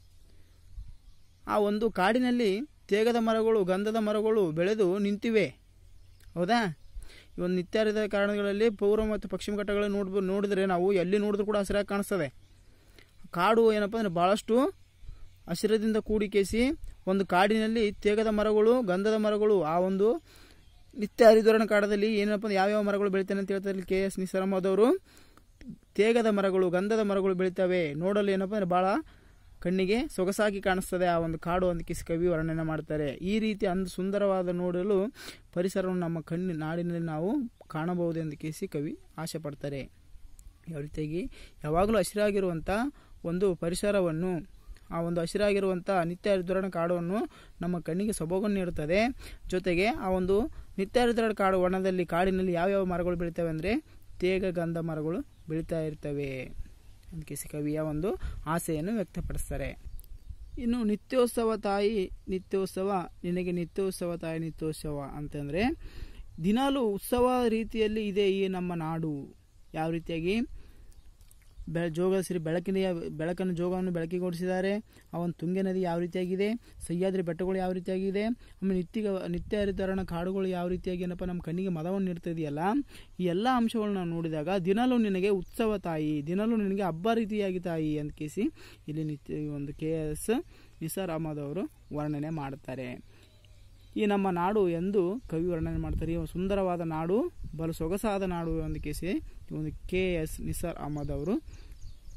ಆ ಒಂದು ಕಾಡಿನಲ್ಲಿ ತೇಗದ ಮರಗಳು ಗಂಧದ ಮರಗಳು ಬೆಳೆದು ನಿಂತಿವೆ ಹೌದಾ ಈ ಒಂದು ನಿತ್ಯ ಹರಿದ ಕಾರಣಗಳಲ್ಲಿ ಪೂರ್ವ ಮತ್ತು ಪಶ್ಚಿಮ ಘಟ್ಟಗಳಲ್ಲಿ ನೋಡ್ಬೋ ನೋಡಿದ್ರೆ ನಾವು ಎಲ್ಲಿ ನೋಡಿದ್ರು ಕೂಡ ಹಸಿರಾಗಿ ಕಾಣಿಸ್ತದೆ ಕಾಡು ಏನಪ್ಪ ಅಂದರೆ ಭಾಳಷ್ಟು ಹಸಿರದಿಂದ ಕೂಡಿ ಕೇಸಿ ಒಂದು ಕಾಡಿನಲ್ಲಿ ತೇಗದ ಮರಗಳು ಗಂಧದ ಮರಗಳು ಆ ಒಂದು ನಿತ್ಯ ಹರಿದ್ವರ್ಣ ಕಾಡದಲ್ಲಿ ಏನಪ್ಪ ಅಂದ್ರೆ ಯಾವ್ಯಾವ ಮರಗಳು ಬೆಳಿತಾನೆ ಅಂತ ಹೇಳ್ತಾರೆ ಕೆ ಎಸ್ ನಿಸರಮದ್ ಅವರು ತೇಗದ ಮರಗಳು ಗಂಧದ ಮರಗಳು ಬೆಳಿತವೆ ನೋಡಲು ಏನಪ್ಪ ಅಂದರೆ ಭಾಳ ಕಣ್ಣಿಗೆ ಸೊಗಸಾಗಿ ಕಾಣಿಸ್ತದೆ ಆ ಒಂದು ಕಾಡು ಅಂತ ಕಿಸಿ ಕವಿ ವರ್ಣನೆ ಮಾಡ್ತಾರೆ ಈ ರೀತಿ ಅಂದು ಸುಂದರವಾದ ನೋಡಲು ಪರಿಸರವನ್ನು ನಮ್ಮ ಕಣ್ಣಿ ನಾಡಿನಲ್ಲಿ ನಾವು ಕಾಣಬಹುದು ಎಂದು ಕಿಸಿ ಕವಿ ಆಸೆ ಪಡ್ತಾರೆ ಯಾವ ರೀತಿಯಾಗಿ ಯಾವಾಗಲೂ ಹಸಿರಾಗಿರುವಂಥ ಒಂದು ಪರಿಸರವನ್ನು ಆ ಒಂದು ಹಸಿರಾಗಿರುವಂಥ ನಿತ್ಯ ಹರಿದ್ವರ್ಣ ಕಾಡನ್ನು ನಮ್ಮ ಕಣ್ಣಿಗೆ ಸೊಬಗನ್ನು ನೀಡುತ್ತದೆ ಜೊತೆಗೆ ಆ ಒಂದು ನಿತ್ಯ ಹರಿದ್ವರ್ಣ ಕಾಡು ವನದಲ್ಲಿ ಕಾಡಿನಲ್ಲಿ ಯಾವ್ಯಾವ ಮರಗಳು ಬೆಳಿತವೆ ಅಂದರೆ ತೇಗ ಗಂಧ ಮರಗಳು ಬೆಳೀತಾ ಇರ್ತವೆ ಅಂತ ಕವಿಯ ಒಂದು ಆಸೆಯನ್ನು ವ್ಯಕ್ತಪಡಿಸ್ತಾರೆ ಇನ್ನು ನಿತ್ಯೋತ್ಸವ ತಾಯಿ ನಿತ್ಯೋತ್ಸವ ನಿನಗೆ ನಿತ್ಯೋತ್ಸವ ತಾಯಿ ನಿತ್ಯೋತ್ಸವ ಅಂತಂದರೆ ದಿನಾಲೂ ಉತ್ಸವ ರೀತಿಯಲ್ಲಿ ಇದೆ ಈ ನಮ್ಮ ನಾಡು ಯಾವ ರೀತಿಯಾಗಿ ಬೆಳ ಜೋಗ ಸಿರಿ ಬೆಳಕಿನ ಬೆಳಕನ್ನು ಜೋಗವನ್ನು ಬೆಳಕಿಗೊಳಿಸಿದ್ದಾರೆ ಆ ಒಂದು ತುಂಗೆ ನದಿ ಯಾವ ರೀತಿಯಾಗಿದೆ ಸಹ್ಯಾದ್ರಿ ಬೆಟ್ಟಗಳು ಯಾವ ರೀತಿಯಾಗಿದೆ ಆಮೇಲೆ ನಿತ್ಯ ನಿತ್ಯ ಹರಿತರಣ ಕಾಡುಗಳು ಯಾವ ರೀತಿಯಾಗಿ ಏನಪ್ಪ ನಮ್ಮ ಕಣ್ಣಿಗೆ ಮದವನ್ನು ನೀಡ್ತಿದೆಯಲ್ಲ ಈ ಎಲ್ಲ ಅಂಶಗಳನ್ನ ನಾವು ನೋಡಿದಾಗ ದಿನಲೂ ನಿನಗೆ ಉತ್ಸವ ತಾಯಿ ದಿನಲೂ ನಿನಗೆ ಹಬ್ಬ ರೀತಿಯಾಗಿ ತಾಯಿ ಅಂತ ಕೇಸಿ ಇಲ್ಲಿ ನಿತ್ಯ ಒಂದು ಕೆ ಎಸ್ ನಿಸಾರ್ ಅಹಮದ್ ಅವರು ವರ್ಣನೆ ಮಾಡ್ತಾರೆ ಈ ನಮ್ಮ ನಾಡು ಎಂದು ಕವಿ ವರ್ಣನೆ ಮಾಡ್ತಾರೆ ಈ ಒಂದು ಸುಂದರವಾದ ನಾಡು ಬಲು ಸೊಗಸಾದ ನಾಡು ಎಂದು ಕೇಸಿ ಈ ಒಂದು ಕೆ ಎಸ್ ನಿಸಾರ್ ಅಹಮದ್ ಅವರು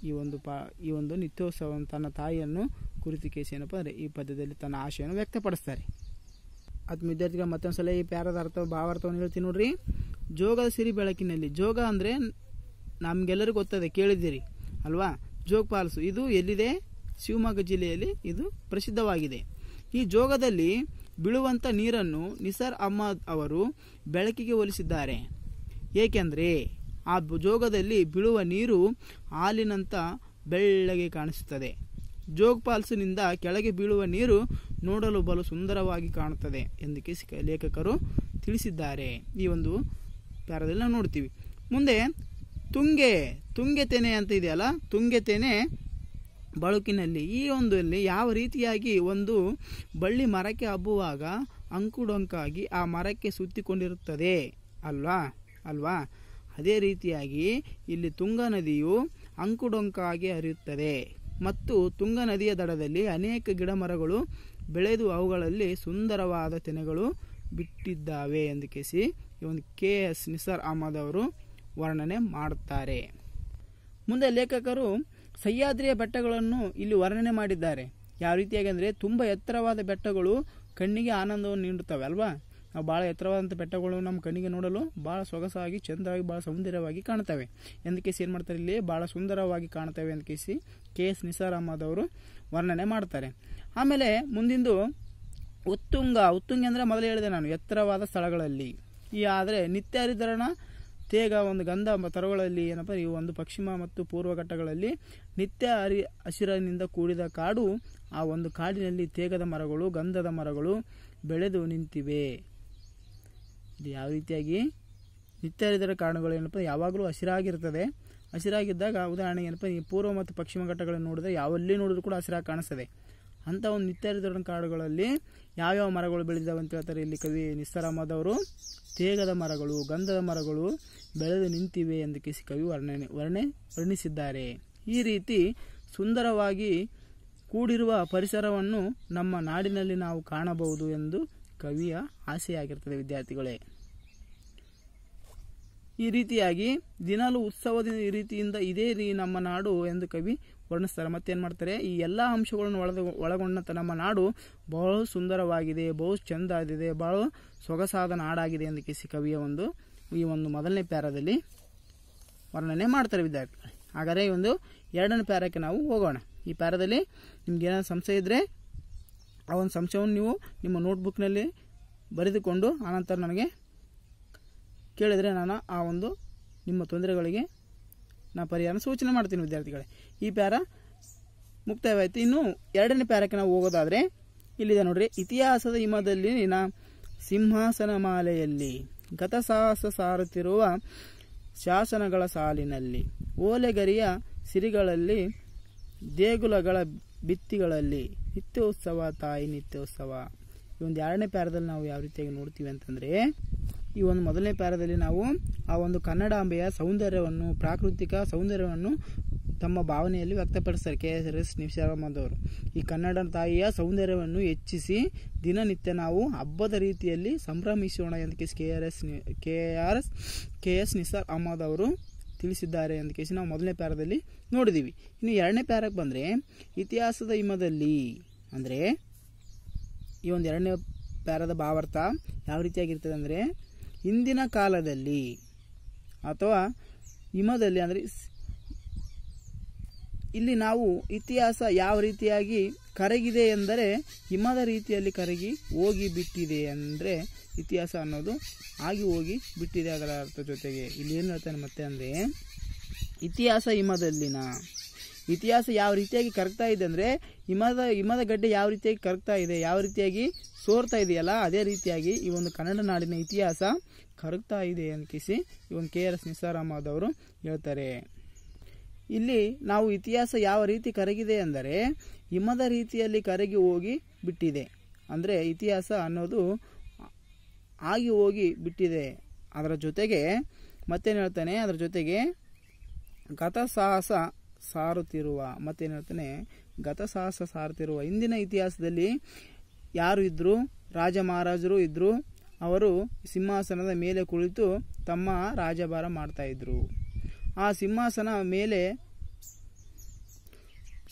ಈ ಒಂದು ಪಾ ಈ ಒಂದು ನಿತ್ಯೋತ್ಸವವನ್ನು ತನ್ನ ತಾಯಿಯನ್ನು ಕುರಿತು ಕೇಸಿ ಏನಪ್ಪ ಅಂದರೆ ಈ ಪದ್ಯದಲ್ಲಿ ತನ್ನ ಆಶೆಯನ್ನು ವ್ಯಕ್ತಪಡಿಸ್ತಾರೆ ಅದು ವಿದ್ಯಾರ್ಥಿಗಳು ಮತ್ತೊಂದು ಸಲ ಈ ಪ್ಯಾರದ ಅರ್ಥ ಭಾವಾರ್ಥವನ್ನು ಹೇಳ್ತೀನಿ ನೋಡ್ರಿ ಜೋಗದ ಸಿರಿ ಬೆಳಕಿನಲ್ಲಿ ಜೋಗ ಅಂದರೆ ನಮಗೆಲ್ಲರಿಗೂ ಗೊತ್ತದೆ ಕೇಳಿದ್ದೀರಿ ಅಲ್ವಾ ಜೋಗ್ ಫಾಲ್ಸು ಇದು ಎಲ್ಲಿದೆ ಶಿವಮೊಗ್ಗ ಜಿಲ್ಲೆಯಲ್ಲಿ ಇದು ಪ್ರಸಿದ್ಧವಾಗಿದೆ ಈ ಜೋಗದಲ್ಲಿ ಬೀಳುವಂಥ ನೀರನ್ನು ನಿಸಾರ್ ಅಹ್ಮದ್ ಅವರು ಬೆಳಕಿಗೆ ಹೋಲಿಸಿದ್ದಾರೆ ಏಕೆಂದರೆ ಆ ಬ- ಜೋಗದಲ್ಲಿ ಬೀಳುವ ನೀರು ಹಾಲಿನಂತ ಬೆಳ್ಳಗೆ ಕಾಣಿಸುತ್ತದೆ ಜೋಗ್ ಫಾಲ್ಸ್ನಿಂದ ಕೆಳಗೆ ಬೀಳುವ ನೀರು ನೋಡಲು ಬಲು ಸುಂದರವಾಗಿ ಕಾಣುತ್ತದೆ ಎಂದು ಕಿಸಿ ಲೇಖಕರು ತಿಳಿಸಿದ್ದಾರೆ ಈ ಒಂದು ಪ್ಯಾರದಲ್ಲಿ ನಾವು ನೋಡ್ತೀವಿ ಮುಂದೆ ತುಂಗೆ ತುಂಗೆ ತೆನೆ ಅಂತ ಇದೆಯಲ್ಲ ತುಂಗೆ ತೆನೆ ಬಳುಕಿನಲ್ಲಿ ಈ ಒಂದು ಇಲ್ಲಿ ಯಾವ ರೀತಿಯಾಗಿ ಒಂದು ಬಳ್ಳಿ ಮರಕ್ಕೆ ಹಬ್ಬುವಾಗ ಅಂಕುಡೊಂಕಾಗಿ ಆ ಮರಕ್ಕೆ ಸುತ್ತಿಕೊಂಡಿರುತ್ತದೆ ಅಲ್ವಾ ಅಲ್ವಾ ಅದೇ ರೀತಿಯಾಗಿ ಇಲ್ಲಿ ತುಂಗಾ ನದಿಯು ಅಂಕುಡೊಂಕಾಗಿ ಹರಿಯುತ್ತದೆ ಮತ್ತು ತುಂಗಾ ನದಿಯ ದಡದಲ್ಲಿ ಅನೇಕ ಗಿಡ ಮರಗಳು ಬೆಳೆದು ಅವುಗಳಲ್ಲಿ ಸುಂದರವಾದ ತೆನೆಗಳು ಬಿಟ್ಟಿದ್ದಾವೆ ಎಂದು ಕೇಸಿ ಈ ಒಂದು ಕೆ ಎಸ್ ನಿಸಾರ್ ಅಹಮದ್ ಅವರು ವರ್ಣನೆ ಮಾಡುತ್ತಾರೆ ಮುಂದೆ ಲೇಖಕರು ಸಹ್ಯಾದ್ರಿಯ ಬೆಟ್ಟಗಳನ್ನು ಇಲ್ಲಿ ವರ್ಣನೆ ಮಾಡಿದ್ದಾರೆ ಯಾವ ರೀತಿಯಾಗಿ ಅಂದರೆ ತುಂಬ ಎತ್ತರವಾದ ಬೆಟ್ಟಗಳು ಕಣ್ಣಿಗೆ ಆನಂದವನ್ನು ನೀಡುತ್ತವೆ ಅಲ್ವಾ ನಾವು ಭಾಳ ಎತ್ತರವಾದಂಥ ಬೆಟ್ಟಗಳು ನಮ್ಮ ಕಣ್ಣಿಗೆ ನೋಡಲು ಭಾಳ ಸೊಗಸಾಗಿ ಚೆಂದವಾಗಿ ಭಾಳ ಸೌಂದರ್ಯವಾಗಿ ಕಾಣ್ತವೆ ಎಂದು ಕೇಸಿ ಏನು ಮಾಡ್ತಾರೆ ಇಲ್ಲಿ ಭಾಳ ಸುಂದರವಾಗಿ ಕಾಣ್ತವೆ ಅಂತ K S K S Nisar Ahmed ಅವರು ವರ್ಣನೆ ಮಾಡ್ತಾರೆ ಆಮೇಲೆ ಮುಂದಿಂದು ಉತ್ತುಂಗ ಉತ್ತುಂಗ ಅಂದರೆ ಮೊದಲೇ ಹೇಳಿದೆ ನಾನು ಎತ್ತರವಾದ ಸ್ಥಳಗಳಲ್ಲಿ ಈ ಆದರೆ ನಿತ್ಯ ಹರಿದ್ರಣ ತೇಗ ಒಂದು ಗಂಧ ಮ- ತರುಗಳಲ್ಲಿ ಏನಪ್ಪ ಈ ಒಂದು ಪಶ್ಚಿಮ ಮತ್ತು ಪೂರ್ವ ಘಟ್ಟಗಳಲ್ಲಿ ನಿತ್ಯ ಹರಿ ಹಸಿರಿನಿಂದ ಕೂಡಿದ ಕಾಡು ಆ ಒಂದು ಕಾಡಿನಲ್ಲಿ ತೇಗದ ಮರಗಳು ಗಂಧದ ಮರಗಳು ಬೆಳೆದು ನಿಂತಿವೆ ಇದು ಯಾವ ರೀತಿಯಾಗಿ ನಿತ್ಯ ಹರಿದರ ಕಾಡುಗಳು ಏನಪ್ಪ ಯಾವಾಗಲೂ ಹಸಿರಾಗಿರ್ತದೆ ಹಸಿರಾಗಿದ್ದಾಗ ಉದಾಹರಣೆಗೆ ಏನಪ್ಪ ಈ ಪೂರ್ವ ಮತ್ತು ಪಶ್ಚಿಮ ಘಟ್ಟಗಳನ್ನು ನೋಡಿದ್ರೆ ಯಾವಲ್ಲಿ ನೋಡಿದ್ರು ಕೂಡ ಹಸಿರಾಗಿ ಕಾಣಿಸ್ತದೆ ಅಂಥ ಒಂದು ನಿತ್ಯ ಹರಿದರ ಕಾಡುಗಳಲ್ಲಿ ಯಾವ್ಯಾವ ಮರಗಳು ಬೆಳೆದಿದ್ದಾವೆ ಅಂತ ಹೇಳ್ತಾರೆ ಇಲ್ಲಿ ಕವಿ ನಿಸ್ತಾರ್ ಅಹಮದ್ ಅವರು ತೇಗದ ಮರಗಳು ಗಂಧದ ಮರಗಳು ಬೆಳೆದು ನಿಂತಿವೆ ಎಂದು ಕಿಸಿ ಕವಿ ವರ್ಣನೆ ವರ್ಣೆ ವರ್ಣಿಸಿದ್ದಾರೆ ಈ ರೀತಿ ಸುಂದರವಾಗಿ ಕೂಡಿರುವ ಪರಿಸರವನ್ನು ನಮ್ಮ ನಾಡಿನಲ್ಲಿ ನಾವು ಕಾಣಬಹುದು ಎಂದು ಕವಿಯ ಆಸೆಯಾಗಿರ್ತದೆ ವಿದ್ಯಾರ್ಥಿಗಳೇ ಈ ರೀತಿಯಾಗಿ ದಿನಾಲು ಉತ್ಸವದ ಈ ರೀತಿಯಿಂದ ಇದೇ ರೀ ನಮ್ಮ ನಾಡು ಎಂದು ಕವಿ ವರ್ಣಿಸ್ತಾರೆ ಮತ್ತೇನು ಮಾಡ್ತಾರೆ ಈ ಎಲ್ಲ ಅಂಶಗಳನ್ನು ಒಳದ ಒಳಗೊಂಡಂಥ ನಮ್ಮ ನಾಡು ಬಹಳ ಸುಂದರವಾಗಿದೆ ಬಹು ಚೆಂದ ಆಗಿದೆ ಬಹಳ ಸೊಗಸಾದ ನಾಡಾಗಿದೆ ಎಂದು ಕಿಸಿ ಕವಿಯ ಒಂದು ಈ ಒಂದು ಮೊದಲನೇ ಪ್ಯಾರದಲ್ಲಿ ವರ್ಣನೆ ಮಾಡ್ತಾರೆ ವಿದ್ಯಾರ್ಥಿಗಳು ಹಾಗಾದರೆ ಈ ಒಂದು ಎರಡನೇ ಪ್ಯಾರಕ್ಕೆ ನಾವು ಹೋಗೋಣ ಈ ಪ್ಯಾರದಲ್ಲಿ ನಿಮ್ಗೆ ಏನಾದ್ರು ಸಂಶಯ ಇದ್ದರೆ ಆ ಒಂದು ಸಂಶಯವನ್ನು ನೀವು ನಿಮ್ಮ ನೋಟ್ಬುಕ್ನಲ್ಲಿ ಬರೆದುಕೊಂಡು ಆನಂತರ ನನಗೆ ಕೇಳಿದರೆ ನಾನು ಆ ಒಂದು ನಿಮ್ಮ ತೊಂದರೆಗಳಿಗೆ ನಾ ಪರಿಹಾರ ಸೂಚನೆ ಮಾಡ್ತೀನಿ ವಿದ್ಯಾರ್ಥಿಗಳೇ ಈ ಪ್ಯಾರ ಮುಕ್ತಾಯವಾಯಿತು ಇನ್ನು ಎರಡನೇ ಪ್ಯಾರಕ್ಕೆ ನಾವು ಹೋಗೋದಾದರೆ ಇಲ್ಲಿದೆ ನೋಡ್ರಿ ಇತಿಹಾಸದ ಹಿಮದಲ್ಲಿನ ಸಿಂಹಾಸನ ಮಾಲೆಯಲ್ಲಿ ಗತಸಾಹಸ ಸಾರುತ್ತಿರುವ ಶಾಸನಗಳ ಸಾಲಿನಲ್ಲಿ ಓಲೆಗರಿಯ ಸಿರಿಗಳಲ್ಲಿ ದೇಗುಲಗಳ ಭಿತ್ತಿಗಳಲ್ಲಿ ನಿತ್ಯೋತ್ಸವ ತಾಯಿ ನಿತ್ಯೋತ್ಸವ ಈ ಒಂದು ಎರಡನೇ ಪ್ಯಾರದಲ್ಲಿ ನಾವು ಯಾವ ರೀತಿಯಾಗಿ ನೋಡ್ತೀವಿ ಅಂತಂದರೆ ಈ ಒಂದು ಮೊದಲನೇ ಪ್ಯಾರದಲ್ಲಿ ನಾವು ಆ ಒಂದು ಕನ್ನಡಾಂಬೆಯ ಸೌಂದರ್ಯವನ್ನು ಪ್ರಾಕೃತಿಕ ಸೌಂದರ್ಯವನ್ನು ತಮ್ಮ ಭಾವನೆಯಲ್ಲಿ ವ್ಯಕ್ತಪಡಿಸ್ತಾರೆ ಕೆ ಎಸ್ ಎಸ್ ನಿಶಾರಮ್ಮದವರು ಈ ಕನ್ನಡ ತಾಯಿಯ ಸೌಂದರ್ಯವನ್ನು ಹೆಚ್ಚಿಸಿ ದಿನನಿತ್ಯ ನಾವು ಹಬ್ಬದ ರೀತಿಯಲ್ಲಿ ಸಂಭ್ರಮಿಸೋಣ ಎಂದು K S K R S K R S K S Nisar Ahmed ಅವರು ತಿಳಿಸಿದ್ದಾರೆ ಅಂತ ಕೇಸಿ ನಾವು ಮೊದಲನೇ ಪ್ಯಾರದಲ್ಲಿ ನೋಡಿದ್ದೀವಿ ಇನ್ನು ಎರಡನೇ ಪ್ಯಾರಕ್ಕೆ ಬಂದರೆ ಇತಿಹಾಸದ ಹಿಮದಲ್ಲಿ ಅಂದರೆ ಈ ಒಂದು ಎರಡನೇ ಪ್ಯಾರದ ಭಾವಾರ್ಥ ಯಾವ ರೀತಿಯಾಗಿರ್ತದೆ ಅಂದರೆ ಹಿಂದಿನ ಕಾಲದಲ್ಲಿ ಅಥವಾ ಹಿಮದಲ್ಲಿ ಅಂದರೆ ಸ್- ಇಲ್ಲಿ ನಾವು ಇತಿಹಾಸ ಯಾವ ರೀತಿಯಾಗಿ ಕರಗಿದೆ ಎಂದರೆ ಹಿಮದ ರೀತಿಯಲ್ಲಿ ಕರಗಿ ಹೋಗಿ ಬಿಟ್ಟಿದೆ ಅಂದರೆ ಇತಿಹಾಸ ಅನ್ನೋದು ಆಗಿ ಹೋಗಿ ಬಿಟ್ಟಿದೆ ಅದರ ಅರ್ಥ ಜೊತೆಗೆ ಇಲ್ಲಿ ಏನು ಹೇಳ್ತಾನೆ ಮತ್ತೆ ಅಂದರೆ ಇತಿಹಾಸ ಹಿಮದಲ್ಲಿನ ಇತಿಹಾಸ ಯಾವ ರೀತಿಯಾಗಿ ಕರಗ್ತಾ ಇದೆ ಅಂದರೆ ಹಿಮದ ಹಿಮದ ಗಡ್ಡೆ ಯಾವ ರೀತಿಯಾಗಿ ಕರಗ್ತಾ ಇದೆ ಯಾವ ರೀತಿಯಾಗಿ ಸೋರ್ತಾ ಇದೆಯಲ್ಲ ಅದೇ ರೀತಿಯಾಗಿ ಈ ಒಂದು ಕನ್ನಡ ನಾಡಿನ ಇತಿಹಾಸ ಕರಗ್ತಾ ಇದೆ ಅನ್ಕಿಸಿ ಈ ಒಂದು K R S Nisar Ahmed ಅವರು ಹೇಳ್ತಾರೆ ಇಲ್ಲಿ ನಾವು ಇತಿಹಾಸ ಯಾವ ರೀತಿ ಕರಗಿದೆ ಅಂದರೆ ಹಿಮದ ರೀತಿಯಲ್ಲಿ ಕರಗಿ ಹೋಗಿ ಬಿಟ್ಟಿದೆ ಅಂದರೆ ಇತಿಹಾಸ ಅನ್ನೋದು ಆಗಿ ಹೋಗಿ ಬಿಟ್ಟಿದೆ ಅದರ ಜೊತೆಗೆ ಮತ್ತೇನು ಹೇಳ್ತಾನೆ ಅದರ ಜೊತೆಗೆ ಗತಸಾಹಸ ಸಾರುತ್ತಿರುವ ಮತ್ತೇನು ಹೇಳ್ತಾನೆ ಗತಸಾಹಸ ಸಾರುತ್ತಿರುವ ಇಂದಿನ ಇತಿಹಾಸದಲ್ಲಿ ಯಾರು ಇದ್ದರು ರಾಜ ಮಹಾರಾಜರು ಇದ್ದರು ಅವರು ಸಿಂಹಾಸನದ ಮೇಲೆ ಕುಳಿತು ತಮ್ಮ ರಾಜಭಾರ ಮಾಡ್ತಾ ಇದ್ರು ಆ ಸಿಂಹಾಸನ ಮೇಲೆ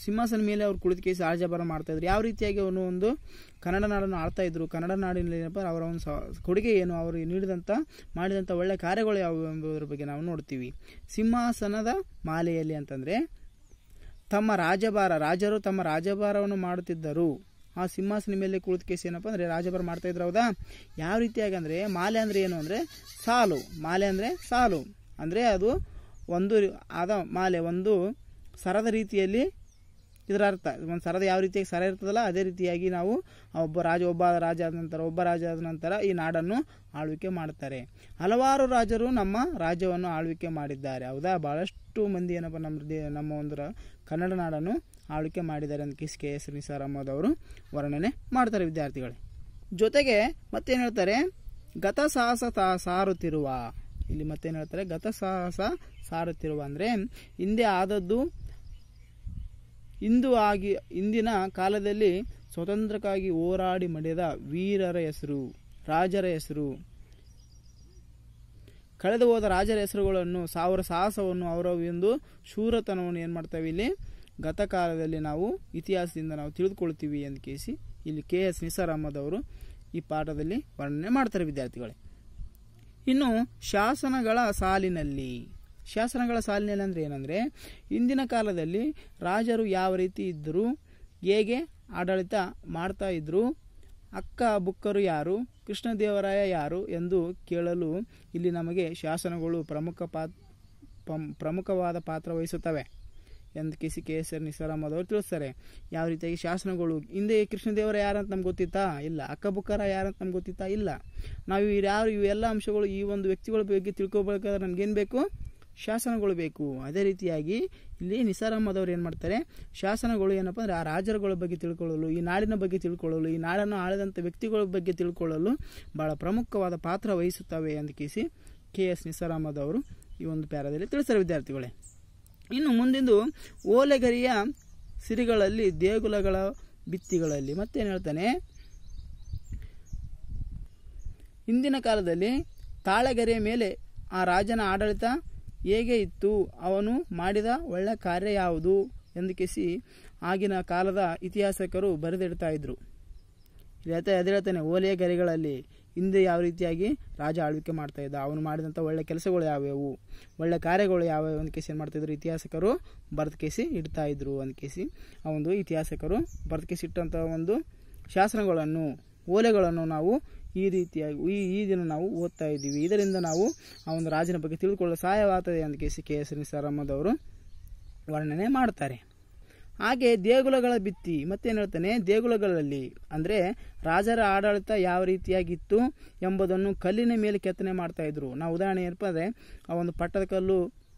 ಸಿಂಹಾಸನ ಮೇಲೆ ಅವ್ರು ಕುಳಿತು ಕೇಸಿ ರಾಜಭಾರ ಮಾಡ್ತಾ ಇದ್ರು ಯಾವ ರೀತಿಯಾಗಿ ಅವನು ಒಂದು ಕನ್ನಡ ನಾಡನ್ನು ಆಳ್ತಾ ಇದ್ರು ಕನ್ನಡ ನಾಡಿನಲ್ಲಿ ಏನಪ್ಪ ಅವರ ಒಂದು ಸ- ಕೊಡುಗೆ ಏನು ಅವರು ನೀಡಿದಂಥ ಮಾಡಿದಂಥ ಒಳ್ಳೆ ಕಾರ್ಯಗಳು ಯಾವುವು ಎಂಬುದರ ಬಗ್ಗೆ ನಾವು ನೋಡ್ತೀವಿ ಸಿಂಹಾಸನದ ಮಾಲೆಯಲ್ಲಿ ಅಂತಂದರೆ ತಮ್ಮ ರಾಜಭಾರ ರಾಜರು ತಮ್ಮ ರಾಜಭಾರವನ್ನು ಮಾಡುತ್ತಿದ್ದರು ಆ ಸಿಂಹಾಸನ ಮೇಲೆ ಕುಳಿತು ಕೇಸಿ ಏನಪ್ಪ ಅಂದರೆ ರಾಜಭಾರ ಮಾಡ್ತಾ ಇದ್ರು ಹೌದಾ ಯಾವ ರೀತಿಯಾಗಿ ಅಂದರೆ ಮಾಲೆ ಅಂದರೆ ಏನು ಅಂದರೆ ಸಾಲು ಮಾಲೆ ಅಂದರೆ ಸಾಲು ಅಂದರೆ ಅದು ಒಂದು ಆದ ಮಾಲೆ ಒಂದು ಸರದ ರೀತಿಯಲ್ಲಿ ಇದರ ಅರ್ಥ ಒಂದು ಸರದ ಯಾವ ರೀತಿಯಾಗಿ ಸರ ಇರ್ತದಲ್ಲ ಅದೇ ರೀತಿಯಾಗಿ ನಾವು ಆ ಒಬ್ಬ ರಾಜ ಒಬ್ಬ ರಾಜ ಆದ ನಂತರ ಒಬ್ಬ ರಾಜ ಆದ ನಂತರ ಈ ನಾಡನ್ನು ಆಳ್ವಿಕೆ ಮಾಡ್ತಾರೆ ಹಲವಾರು ರಾಜರು ನಮ್ಮ ರಾಜ್ಯವನ್ನು ಆಳ್ವಿಕೆ ಮಾಡಿದ್ದಾರೆ ಹೌದಾ ಭಾಳಷ್ಟು ಮಂದಿ ಏನಪ್ಪ ನಮ್ಮ ದೇ- ನಮ್ಮ ಒಂದು ರ- ಕನ್ನಡ ನಾಡನ್ನು ಆಳ್ವಿಕೆ ಮಾಡಿದ್ದಾರೆ ಅಂತ K S K S Nisar Ahmed ಅವರು ವರ್ಣನೆ ಮಾಡ್ತಾರೆ ವಿದ್ಯಾರ್ಥಿಗಳೇ ಜೊತೆಗೆ ಮತ್ತೇನು ಹೇಳ್ತಾರೆ ಗತ ಸಾಹಸ ತಾ- ಸಾರುತ್ತಿರುವ ಇಲ್ಲಿ ಮತ್ತೇನು ಹೇಳ್ತಾರೆ ಗತ ಸಾಹಸ ಸಾರುತ್ತಿರುವ ಅಂದರೆ ಹಿಂದೆ ಆದದ್ದು ಇಂದು ಆಗಿ ಇಂದಿನ ಕಾಲದಲ್ಲಿ ಸ್ವತಂತ್ರಕ್ಕಾಗಿ ಹೋರಾಡಿ ಮಡಿದ ವೀರರ ಹೆಸರು ರಾಜರ ಹೆಸರು ಕಳೆದು ಹೋದ ರಾಜರ ಹೆಸರುಗಳನ್ನು ಸಾವಿರ ಸಾಹಸವನ್ನು ಅವರ ಒಂದು ಶೂರತನವನ್ನು ಏನು ಮಾಡ್ತೇವೆ ಇಲ್ಲಿ ಗತಕಾಲದಲ್ಲಿ ನಾವು ಇತಿಹಾಸದಿಂದ ನಾವು ತಿಳಿದುಕೊಳ್ತೀವಿ ಅಂತ ಕೇಸಿ ಇಲ್ಲಿ ಕೆ ಎಸ್ ನಿಸಾರ್ ಅಹಮದ್ ಅವರು ಈ ಪಾಠದಲ್ಲಿ ವರ್ಣನೆ ಮಾಡ್ತಾರೆ ವಿದ್ಯಾರ್ಥಿಗಳೇ ಇನ್ನು ಶಾಸನಗಳ ಸಾಲಿನಲ್ಲಿ ಶಾಸನಗಳ ಸಾಲಿನಲ್ಲಿ ಅಂದರೆ ಏನಂದರೆ ಇಂದಿನ ಕಾಲದಲ್ಲಿ ರಾಜರು ಯಾವ ರೀತಿ ಇದ್ದರು ಹೇಗೆ ಆಡಳಿತ ಮಾಡ್ತಾ ಇದ್ರು ಅಕ್ಕ ಬುಕ್ಕರು ಯಾರು ಕೃಷ್ಣದೇವರಾಯ ಯಾರು ಎಂದು ಕೇಳಲು ಇಲ್ಲಿ ನಮಗೆ ಶಾಸನಗಳು ಪ್ರಮುಖ ಪಾತ್ ಪಂ- ಪ್ರಮುಖವಾದ ಪಾತ್ರ ವಹಿಸುತ್ತವೆ ಎಂದು K C K S R Nisar Ahmed ಅವರು ತಿಳಿಸ್ತಾರೆ ಯಾವ ರೀತಿಯಾಗಿ ಶಾಸನಗಳು ಹಿಂದೆ ಕೃಷ್ಣದೇವರ ಯಾರಂತ ನಮ್ಗೆ ಗೊತ್ತಿತ್ತಾ ಇಲ್ಲ ಅಕ್ಕಬುಕ್ಕರ ಯಾರಂತ ನಮ್ಗೆ ಗೊತ್ತಿತ್ತಾ ಇಲ್ಲ ನಾವು ಇವ್ರು ಯಾರು ಇವೆಲ್ಲ ಅಂಶಗಳು ಈ ಒಂದು ವ್ಯಕ್ತಿಗಳ ಬಗ್ಗೆ ತಿಳ್ಕೊಬೇಕಾದ್ರೆ ನಮ್ಗೇನು ಬೇಕು ಶಾಸನಗಳು ಬೇಕು ಅದೇ ರೀತಿಯಾಗಿ ಇಲ್ಲಿ ನಿಸಾರ್ ಅಹಮದ್ ಅವರು ಏನು ಮಾಡ್ತಾರೆ ಶಾಸನಗಳು ಏನಪ್ಪ ಅಂದರೆ ಆ ರಾಜರುಗಳ ಬಗ್ಗೆ ತಿಳ್ಕೊಳ್ಳಲು ಈ ನಾಡಿನ ಬಗ್ಗೆ ತಿಳ್ಕೊಳ್ಳಲು ಈ ನಾಡನ್ನು ಆಳಿದಂಥ ವ್ಯಕ್ತಿಗಳ ಬಗ್ಗೆ ತಿಳ್ಕೊಳ್ಳಲು ಭಾಳ ಪ್ರಮುಖವಾದ ಪಾತ್ರ ವಹಿಸುತ್ತವೆ ಅಂತ K S K S Nisar Ahmed ಅವರು ಈ ಒಂದು ಪ್ಯಾರದಲ್ಲಿ ತಿಳಿಸ್ತಾರೆ ವಿದ್ಯಾರ್ಥಿಗಳೇ ಇನ್ನು ಮುಂದಿಂದು ಓಲೆಗರಿಯ ಸಿರಿಗಳಲ್ಲಿ ದೇಗುಲಗಳ ಭಿತ್ತಿಗಳಲ್ಲಿ ಮತ್ತೇನು ಹೇಳ್ತಾನೆ ಹಿಂದಿನ ಕಾಲದಲ್ಲಿ ತಾಳಗೆರೆಯ ಮೇಲೆ ಆ ರಾಜನ ಆಡಳಿತ ಹೇಗೆ ಇತ್ತು ಅವನು ಮಾಡಿದ ಒಳ್ಳೆ ಕಾರ್ಯ ಯಾವುದು ಎಂದು ಕೇಸಿ ಆಗಿನ ಕಾಲದ ಇತಿಹಾಸಕರು ಬರೆದಿಡ್ತಾ ಇದ್ರು ಇಲ್ಲಿ ಹೇಳ್ತಾ ಅದೇ ಹೇಳ್ತಾನೆ ಓಲೆಯ ಗರಿಗಳಲ್ಲಿ ಹಿಂದೆ ಯಾವ ರೀತಿಯಾಗಿ ರಾಜ ಆಳ್ವಿಕೆ ಮಾಡ್ತಾ ಇದ್ದ ಅವನು ಮಾಡಿದಂಥ ಒಳ್ಳೆ ಕೆಲಸಗಳು ಯಾವ್ಯಾವು ಒಳ್ಳೆ ಕಾರ್ಯಗಳು ಯಾವ್ಯಾವು ಅಂತ ಕೇಸಿ ಏನು ಮಾಡ್ತಿದ್ರು ಇತಿಹಾಸಕರು ಬರೆದು ಕೇಸಿ ಇಡ್ತಾ ಇದ್ರು ಅಂತ ಕೇಸಿ ಆ ಒಂದು ಇತಿಹಾಸಕರು ಬರೆದು ಕೇಸಿ ಇಟ್ಟಂಥ ಒಂದು ಶಾಸನಗಳನ್ನು ಓಲೆಗಳನ್ನು ನಾವು ಈ ರೀತಿಯಾಗಿ ಈ ಈ ದಿನ ನಾವು ಓದ್ತಾ ಇದ್ದೀವಿ ಇದರಿಂದ ನಾವು ಆ ಒಂದು ರಾಜನ ಬಗ್ಗೆ ತಿಳಿದುಕೊಳ್ಳಲು ಸಹಾಯವಾಗ್ತದೆ ಅಂತ K S K S Nisar Ahmed ಅವರು ವರ್ಣನೆ ಮಾಡ್ತಾರೆ ಹಾಗೆ ದೇಗುಲಗಳ ಭಿತ್ತಿ ಮತ್ತೇನು ಹೇಳ್ತಾನೆ ದೇಗುಲಗಳಲ್ಲಿ ಅಂದರೆ ರಾಜರ ಆಡಳಿತ ಯಾವ ರೀತಿಯಾಗಿತ್ತು ಎಂಬುದನ್ನು ಕಲ್ಲಿನ ಮೇಲೆ ಕೆತ್ತನೆ ಮಾಡ್ತಾ ಇದ್ರು ನಾವು ಉದಾಹರಣೆ ಏನಪ್ಪ ಅಂದರೆ ಆ ಒಂದು ಪಟ್ಟದ ಕಲ್ಲು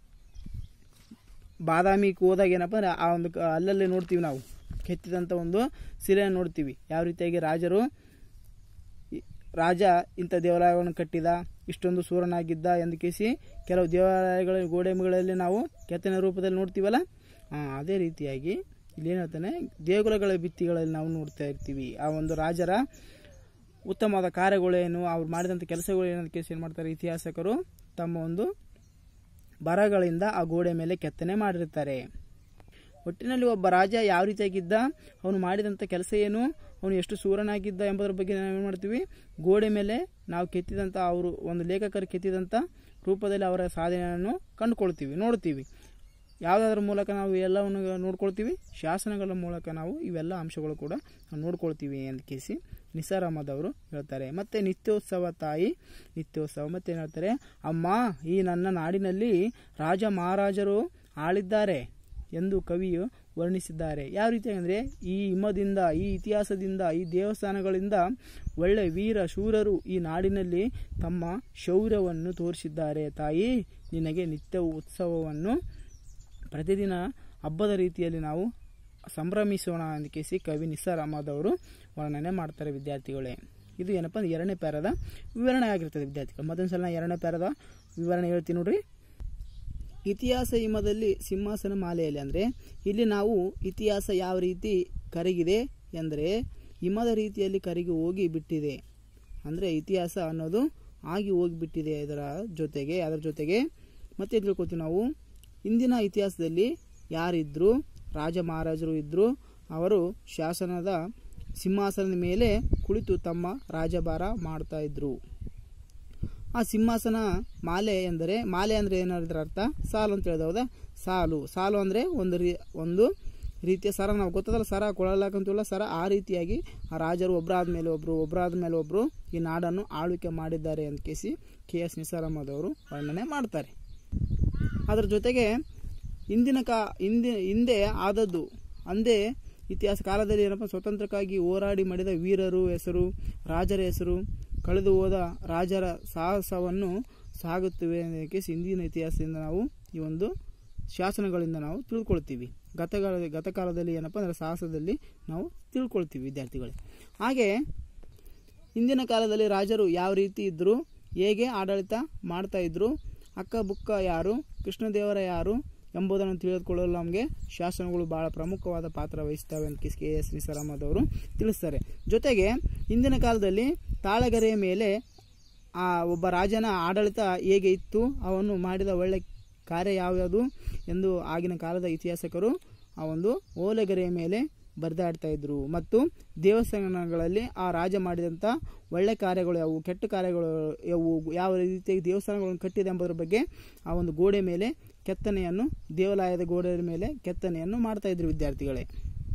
ಬಾದಾಮಿ ಹೋದಾಗ ಏನಪ್ಪ ಅಂದರೆ ಆ ಒಂದು ಕ- ಅಲ್ಲಲ್ಲಿ ನೋಡ್ತೀವಿ ನಾವು ಕೆತ್ತಿದಂಥ ಒಂದು ಶಿಲೆಯನ್ನು ನೋಡ್ತೀವಿ ಯಾವ ರೀತಿಯಾಗಿ ರಾಜರು ಈ- ರಾಜ ಇಂಥ ದೇವಾಲಯವನ್ನು ಕಟ್ಟಿದ ಇಷ್ಟೊಂದು ಸೂರನಾಗಿದ್ದ ಎಂದು ಕೇಸಿ ಕೆಲವು ದೇವಾಲಯಗಳ ಗೋಡೆಗಳಲ್ಲಿ ನಾವು ಕೆತ್ತನೆ ರೂಪದಲ್ಲಿ ನೋಡ್ತೀವಲ್ಲ ಆ, ಅದೇ ರೀತಿಯಾಗಿ ಇಲ್ಲಿ ಏನು ಹೇಳ್ತಾನೆ ದೇಗುಲಗಳ ಭಿತ್ತಿಗಳಲ್ಲಿ ನಾವು ನೋಡ್ತಾ ಇರ್ತೀವಿ ಆ ಒಂದು ರಾಜರ ಉತ್ತಮವಾದ ಕಾರ್ಯಗಳೇನು ಅವ್ರು ಮಾಡಿದಂಥ ಕೆಲಸಗಳು ಏನಂತ ಕೇಸಿ ಏನು ಮಾಡ್ತಾರೆ ಇತಿಹಾಸಕರು ತಮ್ಮ ಒಂದು ಬರಗಳಿಂದ ಆ ಗೋಡೆ ಮೇಲೆ ಕೆತ್ತನೆ ಮಾಡಿರ್ತಾರೆ ಒಟ್ಟಿನಲ್ಲಿ ಒಬ್ಬ ರಾಜ ಯಾವ ರೀತಿಯಾಗಿದ್ದ ಅವನು ಮಾಡಿದಂಥ ಕೆಲಸ ಏನು ಅವನು ಎಷ್ಟು ಸೂರನಾಗಿದ್ದ ಎಂಬುದರ ಬಗ್ಗೆ ನಾವು ಏನು ಮಾಡ್ತೀವಿ ಗೋಡೆ ಮೇಲೆ ನಾವು ಕೆತ್ತಿದಂಥ ಅವರು ಒಂದು ಲೇಖಕರು ಕೆತ್ತಿದಂಥ ರೂಪದಲ್ಲಿ ಅವರ ಸಾಧನೆಯನ್ನು ಕಂಡುಕೊಳ್ತೀವಿ ನೋಡ್ತೀವಿ ಯಾವುದಾದ್ರ ಮೂಲಕ ನಾವು ಎಲ್ಲವನ್ನು ನೋಡ್ಕೊಳ್ತೀವಿ ಶಾಸನಗಳ ಮೂಲಕ ನಾವು ಇವೆಲ್ಲ ಅಂಶಗಳು ಕೂಡ ನಾವು ನೋಡ್ಕೊಳ್ತೀವಿ ಅಂತ ಕೇಸಿ ನಿಸಾರ್ ಅಹಮದ್ ಅವರು ಹೇಳ್ತಾರೆ ಮತ್ತೆ ನಿತ್ಯೋತ್ಸವ ತಾಯಿ ನಿತ್ಯೋತ್ಸವ ಮತ್ತೇನು ಹೇಳ್ತಾರೆ ಅಮ್ಮ ಈ ನನ್ನ ನಾಡಿನಲ್ಲಿ ರಾಜ ಮಹಾರಾಜರು ಆಳಿದ್ದಾರೆ ಎಂದು ಕವಿಯು ವರ್ಣಿಸಿದ್ದಾರೆ ಯಾವ ರೀತಿ ಅಂದರೆ ಈ ಹಿಮದಿಂದ ಈ ಇತಿಹಾಸದಿಂದ ಈ ದೇವಸ್ಥಾನಗಳಿಂದ ಒಳ್ಳೆ ವೀರ ಶೂರರು ಈ ನಾಡಿನಲ್ಲಿ ತಮ್ಮ ಶೌರ್ಯವನ್ನು ತೋರಿಸಿದ್ದಾರೆ ತಾಯಿ ನಿನಗೆ ನಿತ್ಯ ಉತ್ಸವವನ್ನು ಪ್ರತಿದಿನ ಹಬ್ಬದ ರೀತಿಯಲ್ಲಿ ನಾವು ಸಂಭ್ರಮಿಸೋಣ ಅಂತ ಕೇಸಿ ಕವಿ ನಿಸಾರ್ ಅಹಮದ್ ಅವರು ವರ್ಣನೆ ಮಾಡ್ತಾರೆ ವಿದ್ಯಾರ್ಥಿಗಳೇ ಇದು ಏನಪ್ಪ ಅಂದ್ರೆ ಎರಡನೇ ಪ್ಯಾರದ ವಿವರಣೆ ಆಗಿರ್ತದೆ ವಿದ್ಯಾರ್ಥಿಗಳು ಮತ್ತೊಂದು ಸಲ ನಾ ಎರಡನೇ ಪ್ಯಾರದ ವಿವರಣೆ ಹೇಳ್ತೀನಿ ನೋಡ್ರಿ ಇತಿಹಾಸ ಹಿಮದಲ್ಲಿ ಸಿಂಹಾಸನ ಮಾಲೆಯಲ್ಲಿ ಅಂದರೆ ಇಲ್ಲಿ ನಾವು ಇತಿಹಾಸ ಯಾವ ರೀತಿ ಕರಗಿದೆ ಎಂದರೆ ಹಿಮದ ರೀತಿಯಲ್ಲಿ ಕರಗಿ ಹೋಗಿ ಬಿಟ್ಟಿದೆ ಅಂದರೆ ಇತಿಹಾಸ ಅನ್ನೋದು ಆಗಿ ಹೋಗಿಬಿಟ್ಟಿದೆ ಇದರ ಜೊತೆಗೆ ಅದರ ಜೊತೆಗೆ ಮತ್ತೆ ತಿಳ್ಕೊತೀವಿ ನಾವು ಇಂದಿನ ಇತಿಹಾಸದಲ್ಲಿ ಯಾರಿದ್ರು ರಾಜ ಮಹಾರಾಜರು ಇದ್ದರೂ ಅವರು ಶಾಸನದ ಸಿಂಹಾಸನದ ಮೇಲೆ ಕುಳಿತು ತಮ್ಮ ರಾಜಭಾರ ಮಾಡ್ತಾ ಇದ್ರು ಆ ಸಿಂಹಾಸನ ಮಾಲೆ ಎಂದರೆ ಮಾಲೆ ಅಂದರೆ ಏನಾದ್ರ ಅರ್ಥ ಸಾಲು ಅಂತ ಹೇಳಿದ ಹೌದಾ ಸಾಲು ಸಾಲು ಅಂದರೆ ಒಂದು ರೀ ಒಂದು ರೀತಿಯ ಸರ ನಾವು ಗೊತ್ತದಲ್ಲ ಸರ ಕೊಳಲಾಕಂತಿಲ್ಲ ಸರ ಆ ರೀತಿಯಾಗಿ ಆ ರಾಜರು ಒಬ್ಬರಾದ ಮೇಲೆ ಒಬ್ಬರು ಒಬ್ಬರಾದ ಮೇಲೆ ಒಬ್ಬರು ಈ ನಾಡನ್ನು ಆಳ್ವಿಕೆ ಮಾಡಿದ್ದಾರೆ ಅಂತ ಕೇಸಿ ಕೆ ಎಸ್ ನಿಸಾರಮ್ಮದವರು ವರ್ಣನೆ ಮಾಡ್ತಾರೆ ಅದರ ಜೊತೆಗೆ ಇಂದಿನ ಕಾ ಹಿಂದಿ ಹಿಂದೆ ಆದದ್ದು ಅಂದೇ ಇತಿಹಾಸ ಕಾಲದಲ್ಲಿ ಏನಪ್ಪ ಸ್ವತಂತ್ರಕ್ಕಾಗಿ ಹೋರಾಡಿ ಮಾಡಿದ ವೀರರು ಹೆಸರು ರಾಜರ ಹೆಸರು ಕಳೆದು ಹೋದ ರಾಜರ ಸಾಹಸವನ್ನು ಸಾಗುತ್ತವೆ ಅನ್ನೋದಕ್ಕೆ ಹಿಂದಿನ ಇತಿಹಾಸದಿಂದ ನಾವು ಈ ಒಂದು ಶಾಸನಗಳಿಂದ ನಾವು ತಿಳ್ಕೊಳ್ತೀವಿ ಗತಕಾಲ ಗತಕಾಲದಲ್ಲಿ ಏನಪ್ಪ ಅಂದರೆ ಸಾಹಸದಲ್ಲಿ ನಾವು ತಿಳ್ಕೊಳ್ತೀವಿ ವಿದ್ಯಾರ್ಥಿಗಳೇ ಹಾಗೆ ಹಿಂದಿನ ಕಾಲದಲ್ಲಿ ರಾಜರು ಯಾವ ರೀತಿ ಇದ್ದರು ಹೇಗೆ ಆಡಳಿತ ಮಾಡ್ತಾ ಇದ್ರು ಅಕ್ಕ ಬುಕ್ಕ ಯಾರು ಕೃಷ್ಣದೇವರ ಯಾರು ಎಂಬುದನ್ನು ತಿಳಿದುಕೊಳ್ಳಲು ನಮಗೆ ಶಾಸನಗಳು ಬಹಳ ಪ್ರಮುಖವಾದ ಪಾತ್ರ ವಹಿಸ್ತವೆ ಅಂತ ಕೆ ಎಸ್ ನಿಸಾರಮ್ಮದವರು ತಿಳಿಸ್ತಾರೆ ಜೊತೆಗೆ ಹಿಂದಿನ ಕಾಲದಲ್ಲಿ ತಾಳಗರೆಯ ಮೇಲೆ ಆ ಒಬ್ಬ ರಾಜನ ಆಡಳಿತ ಹೇಗೆ ಇತ್ತು ಅವನು ಮಾಡಿದ ಒಳ್ಳೆ ಕಾರ್ಯ ಯಾವ್ಯಾವುದು ಎಂದು ಆಗಿನ ಕಾಲದ ಇತಿಹಾಸಕರು ಆ ಒಂದು ಓಲೆಗರೆಯ ಮೇಲೆ ಬರೆದಾಡ್ತಾ ಇದ್ರು ಮತ್ತು ದೇವಸ್ಥಾನಗಳಲ್ಲಿ ಆ ರಾಜ ಮಾಡಿದಂಥ ಒಳ್ಳೆ ಕಾರ್ಯಗಳು ಯಾವುವು ಕೆಟ್ಟ ಕಾರ್ಯಗಳು ಯಾವುವು ಯಾವ ರೀತಿಯಾಗಿ ದೇವಸ್ಥಾನಗಳನ್ನು ಕಟ್ಟಿದೆ ಎಂಬುದರ ಬಗ್ಗೆ ಆ ಒಂದು ಗೋಡೆ ಮೇಲೆ ಕೆತ್ತನೆಯನ್ನು ದೇವಾಲಯದ ಗೋಡೆಯ ಮೇಲೆ ಕೆತ್ತನೆಯನ್ನು ಮಾಡ್ತಾ ಇದ್ರು ವಿದ್ಯಾರ್ಥಿಗಳೇ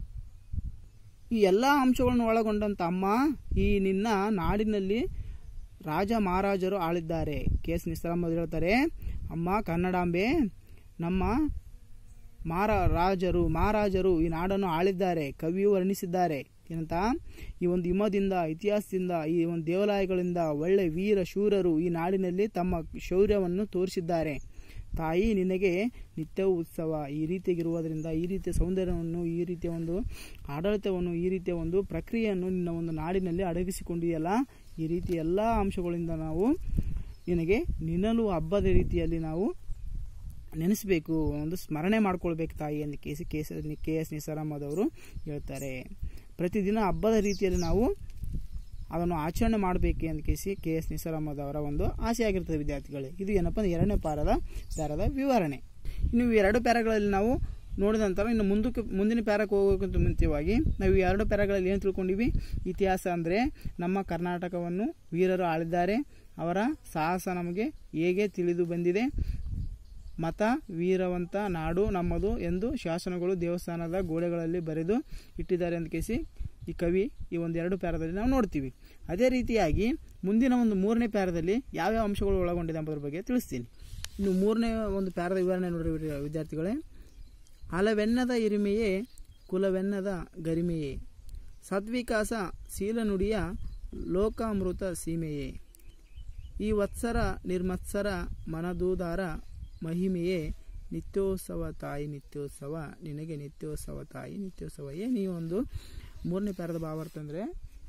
ಈ ಎಲ್ಲ ಅಂಶಗಳನ್ನು ಒಳಗೊಂಡಂತ ಅಮ್ಮ ಈ ನಿನ್ನ ನಾಡಿನಲ್ಲಿ ರಾಜ ಮಹಾರಾಜರು ಆಳಿದ್ದಾರೆ ಕೆ ಎಸ್ ನಿಸ್ತಾರಮ್ಮ ಹೇಳ್ತಾರೆ ಅಮ್ಮ ಕನ್ನಡಾಂಬೆ ನಮ್ಮ ಮಾರ ರಾಜರು ಮಹಾರಾಜರು ಈ ನಾಡನ್ನು ಆಳಿದ್ದಾರೆ ಕವಿಯು ವರ್ಣಿಸಿದ್ದಾರೆ ಏನಂತ ಈ ಒಂದು ಹಿಮದಿಂದ ಇತಿಹಾಸದಿಂದ ಈ ಒಂದು ದೇವಾಲಯಗಳಿಂದ ಒಳ್ಳೆ ವೀರ ಶೂರರು ಈ ನಾಡಿನಲ್ಲಿ ತಮ್ಮ ಶೌರ್ಯವನ್ನು ತೋರಿಸಿದ್ದಾರೆ ತಾಯಿ ನಿನಗೆ ನಿತ್ಯವೂ ಉತ್ಸವ ಈ ರೀತಿಯಾಗಿರುವುದರಿಂದ ಈ ರೀತಿಯ ಸೌಂದರ್ಯವನ್ನು ಈ ರೀತಿಯ ಒಂದು ಆಡಳಿತವನ್ನು ಈ ರೀತಿಯ ಒಂದು ಪ್ರಕ್ರಿಯೆಯನ್ನು ನಿನ್ನ ಒಂದು ನಾಡಿನಲ್ಲಿ ಅಡಗಿಸಿಕೊಂಡಿಯಲ್ಲ ಈ ರೀತಿ ಎಲ್ಲ ಅಂಶಗಳಿಂದ ನಾವು ನಿನಗೆ ನಿನ್ನಲು ಹಬ್ಬದ ರೀತಿಯಲ್ಲಿ ನಾವು ನೆನೆಸಬೇಕು ಒಂದು ಸ್ಮರಣೆ ಮಾಡ್ಕೊಳ್ಬೇಕು ತಾಯಿ ಎಂದು K C K S K S ನಿಸಾರಮ್ಮದವರು ಹೇಳ್ತಾರೆ ಪ್ರತಿದಿನ ಹಬ್ಬದ ರೀತಿಯಲ್ಲಿ ನಾವು ಅದನ್ನು ಆಚರಣೆ ಮಾಡಬೇಕು ಅಂತ ಕೇಸಿ ಕೆ ಎಸ್ ನಿಸಾರಮ್ಮದವರ ಒಂದು ಆಸೆ ಆಗಿರ್ತದೆ ವಿದ್ಯಾರ್ಥಿಗಳೇ ಇದು ಏನಪ್ಪ ಅಂದ್ರೆ ಎರಡನೇ ಪಾರದ ಪ್ಯಾರದ ವಿವರಣೆ ಇನ್ನು ಈ ಎರಡು ಪ್ಯಾರಗಳಲ್ಲಿ ನಾವು ನೋಡಿದ ನಂತರ ಇನ್ನು ಮುಂದಕ್ಕೆ ಮುಂದಿನ ಪ್ಯಾರಕ್ಕೆ ಹೋಗೋಕ್ಕಿಂತ ಮುಂಚಿತವಾಗಿ ನಾವು ಈ ಎರಡು ಪ್ಯಾರಗಳಲ್ಲಿ ಏನು ತಿಳ್ಕೊಂಡಿವಿ ಇತಿಹಾಸ ಅಂದರೆ ನಮ್ಮ ಕರ್ನಾಟಕವನ್ನು ವೀರರು ಆಳಿದ್ದಾರೆ ಅವರ ಸಾಹಸ ನಮಗೆ ಹೇಗೆ ತಿಳಿದು ಬಂದಿದೆ ಮತ ವೀರವಂತ ನಾಡು ನಮ್ಮದು ಎಂದು ಶಾಸನಗಳು ದೇವಸ್ಥಾನದ ಗೋಡೆಗಳಲ್ಲಿ ಬರೆದು ಇಟ್ಟಿದ್ದಾರೆ ಅಂತ ಕೇಸಿ ಈ ಕವಿ ಈ ಒಂದು ಎರಡು ಪ್ಯಾರದಲ್ಲಿ ನಾವು ನೋಡ್ತೀವಿ ಅದೇ ರೀತಿಯಾಗಿ ಮುಂದಿನ ಒಂದು ಮೂರನೇ ಪ್ಯಾರದಲ್ಲಿ ಯಾವ್ಯಾವ ಅಂಶಗಳು ಒಳಗೊಂಡಿದೆ ಎಂಬುದರ ಬಗ್ಗೆ ತಿಳಿಸ್ತೀನಿ ಇನ್ನು ಮೂರನೇ ಒಂದು ಪ್ಯಾರದ ವಿವರಣೆ ನೋಡ್ರಿ ವಿದ್ಯಾ- ವಿದ್ಯಾರ್ಥಿಗಳೇ ಹಲವೆನ್ನದ ಇರಿಮೆಯೇ ಕುಲವೆನ್ನದ ಗರಿಮೆಯೇ ಸದ್ವಿಕಾಸ ಶೀಲನುಡಿಯ ಲೋಕಾಮೃತ ಸೀಮೆಯೇ ಈ ವತ್ಸರ ನಿರ್ಮತ್ಸರ ಮನದೂದಾರ ಮಹಿಮೆಯೇ ನಿತ್ಯೋತ್ಸವ ತಾಯಿ ನಿತ್ಯೋತ್ಸವ ನಿನಗೆ ನಿತ್ಯೋತ್ಸವ ತಾಯಿ ನಿತ್ಯೋತ್ಸವ ಏನು ಈ ಒಂದು ಮೂರನೇ ಪ್ಯಾರದ ಭಾವಾರ್ಥ ಅಂದರೆ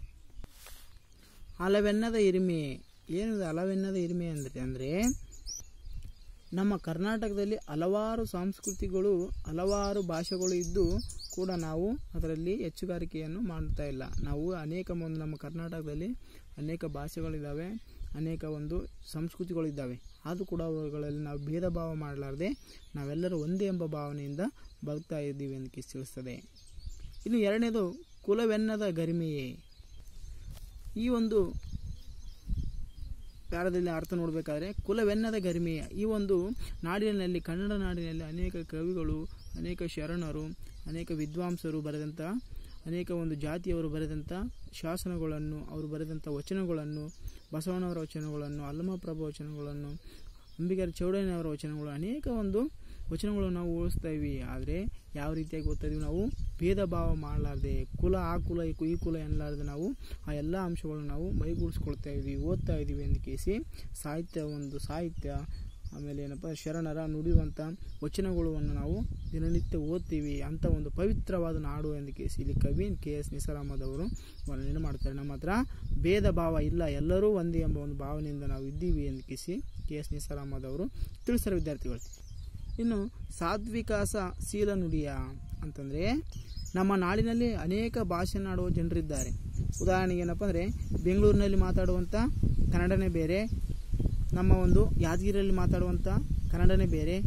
ಹಲವೆನ್ನದ ಇರಿಮೆ ಏನಿದೆ ಹಲವೆನ್ನದ ಇರಿಮೆ ಅಂದರೆ ಅಂದರೆ ನಮ್ಮ ಕರ್ನಾಟಕದಲ್ಲಿ ಹಲವಾರು ಸಂಸ್ಕೃತಿಗಳು ಹಲವಾರು ಭಾಷೆಗಳು ಇದ್ದು ಕೂಡ ನಾವು ಅದರಲ್ಲಿ ಹೆಚ್ಚುಗಾರಿಕೆಯನ್ನು ಮಾಡ್ತಾ ಇಲ್ಲ ನಾವು ಅನೇಕ ಒಂದು ನಮ್ಮ ಕರ್ನಾಟಕದಲ್ಲಿ ಅನೇಕ ಭಾಷೆಗಳಿದ್ದಾವೆ ಅನೇಕ ಒಂದು ಸಂಸ್ಕೃತಿಗಳಿದ್ದಾವೆ ಆದರೂ ಕೂಡ ಅವುಗಳಲ್ಲಿ ನಾವು ಭೇದ ಭಾವ ಮಾಡಲಾರ್ದೆ ನಾವೆಲ್ಲರೂ ಒಂದೇ ಎಂಬ ಭಾವನೆಯಿಂದ ಬದುಕ್ತಾ ಇದ್ದೀವಿ ಅಂತ ಕಿಸ್ ತಿಳಿಸ್ತದೆ ಇನ್ನು ಎರಡನೇದು ಕುಲವೆನ್ನದ ಗರಿಮೆಯೇ ಈ ಒಂದು ಪ್ಯಾರದಲ್ಲಿ ಅರ್ಥ ನೋಡಬೇಕಾದ್ರೆ ಕುಲವೆನ್ನದ ಗರಿಮೆಯ ಈ ಒಂದು ನಾಡಿನಲ್ಲಿ ಕನ್ನಡ ನಾಡಿನಲ್ಲಿ ಅನೇಕ ಕವಿಗಳು ಅನೇಕ ಶರಣರು ಅನೇಕ ವಿದ್ವಾಂಸರು ಬರೆದಂಥ ಅನೇಕ ಒಂದು ಜಾತಿಯವರು ಬರೆದಂಥ ಶಾಸನಗಳನ್ನು ಅವರು ಬರೆದಂಥ ವಚನಗಳನ್ನು ಬಸವಣ್ಣವರ ವಚನಗಳನ್ನು ಅಲ್ಲಮಪ್ರಭು ವಚನಗಳನ್ನು ಅಂಬಿಗರ ಚೌಡಯ್ಯನವರ ವಚನಗಳು ಅನೇಕ ಒಂದು ವಚನಗಳನ್ನು ನಾವು ಓದಿಸ್ತಾ ಇವಿ ಆದರೆ ಯಾವ ರೀತಿಯಾಗಿ ಓದ್ತಾ ಇದೀವಿ ನಾವು ಭೇದ ಭಾವ ಮಾಡಲಾರ್ದೆ ಕುಲ ಆ ಕುಲ ಈ ಕು- ಈ ಕುಲ ಎನ್ನಲಾರ್ದೆ ನಾವು ಆ ಎಲ್ಲ ಅಂಶಗಳನ್ನು ನಾವು ಮೈಗೂಡಿಸ್ಕೊಳ್ತಾ ಇದ್ವಿ ಓದ್ತಾ ಇದ್ದೀವಿ ಅಂತ ಕೇಸಿ ಸಾಹಿತ್ಯ ಒಂದು ಸಾಹಿತ್ಯ ಆಮೇಲೆ ಏನಪ್ಪ ಶರಣರ ನುಡಿಯುವಂಥ ವಚನಗಳನ್ನು ನಾವು ದಿನನಿತ್ಯ ಓದ್ತೀವಿ ಅಂತ ಒಂದು ಪವಿತ್ರವಾದ ನಾಡು ಎಂದು ಕೇಸಿ ಇಲ್ಲಿ ಕವಿ ಕೆ ಎಸ್ ನಿಸಾರಾಮದವರು ವರ್ಣನೆ ಮಾಡ್ತಾರೆ ನಮ್ಮ ಹತ್ರ ಭೇದ ಭಾವ ಇಲ್ಲ ಎಲ್ಲರೂ ಒಂದೇ ಎಂಬ ಒಂದು ಭಾವನೆಯಿಂದ ನಾವು ಇದ್ದೀವಿ ಎಂದು ಕೇಸಿ ಕೆ ಎಸ್ ನಿಸಾರಾಮದವರು ತಿಳಿಸ್ತಾರೆ ವಿದ್ಯಾರ್ಥಿಗಳು ಇನ್ನು ಸಾತ್ವಿಕಾಸ ಶೀಲ ನುಡಿಯ ಅಂತಂದರೆ ನಮ್ಮ ನಾಡಿನಲ್ಲಿ ಅನೇಕ ಭಾಷೆನಾಡುವ ಜನರಿದ್ದಾರೆ ಉದಾಹರಣೆಗೆ ಏನಪ್ಪ ಅಂದರೆ ಬೆಂಗಳೂರಿನಲ್ಲಿ ಮಾತಾಡುವಂಥ ಕನ್ನಡನೇ ಬೇರೆ ನಮ್ಮ ಒಂದು ಯಾದಗಿರಿಯಲ್ಲಿ ಮಾತಾಡುವಂಥ ಕನ್ನಡನೇ ಬೇರೆ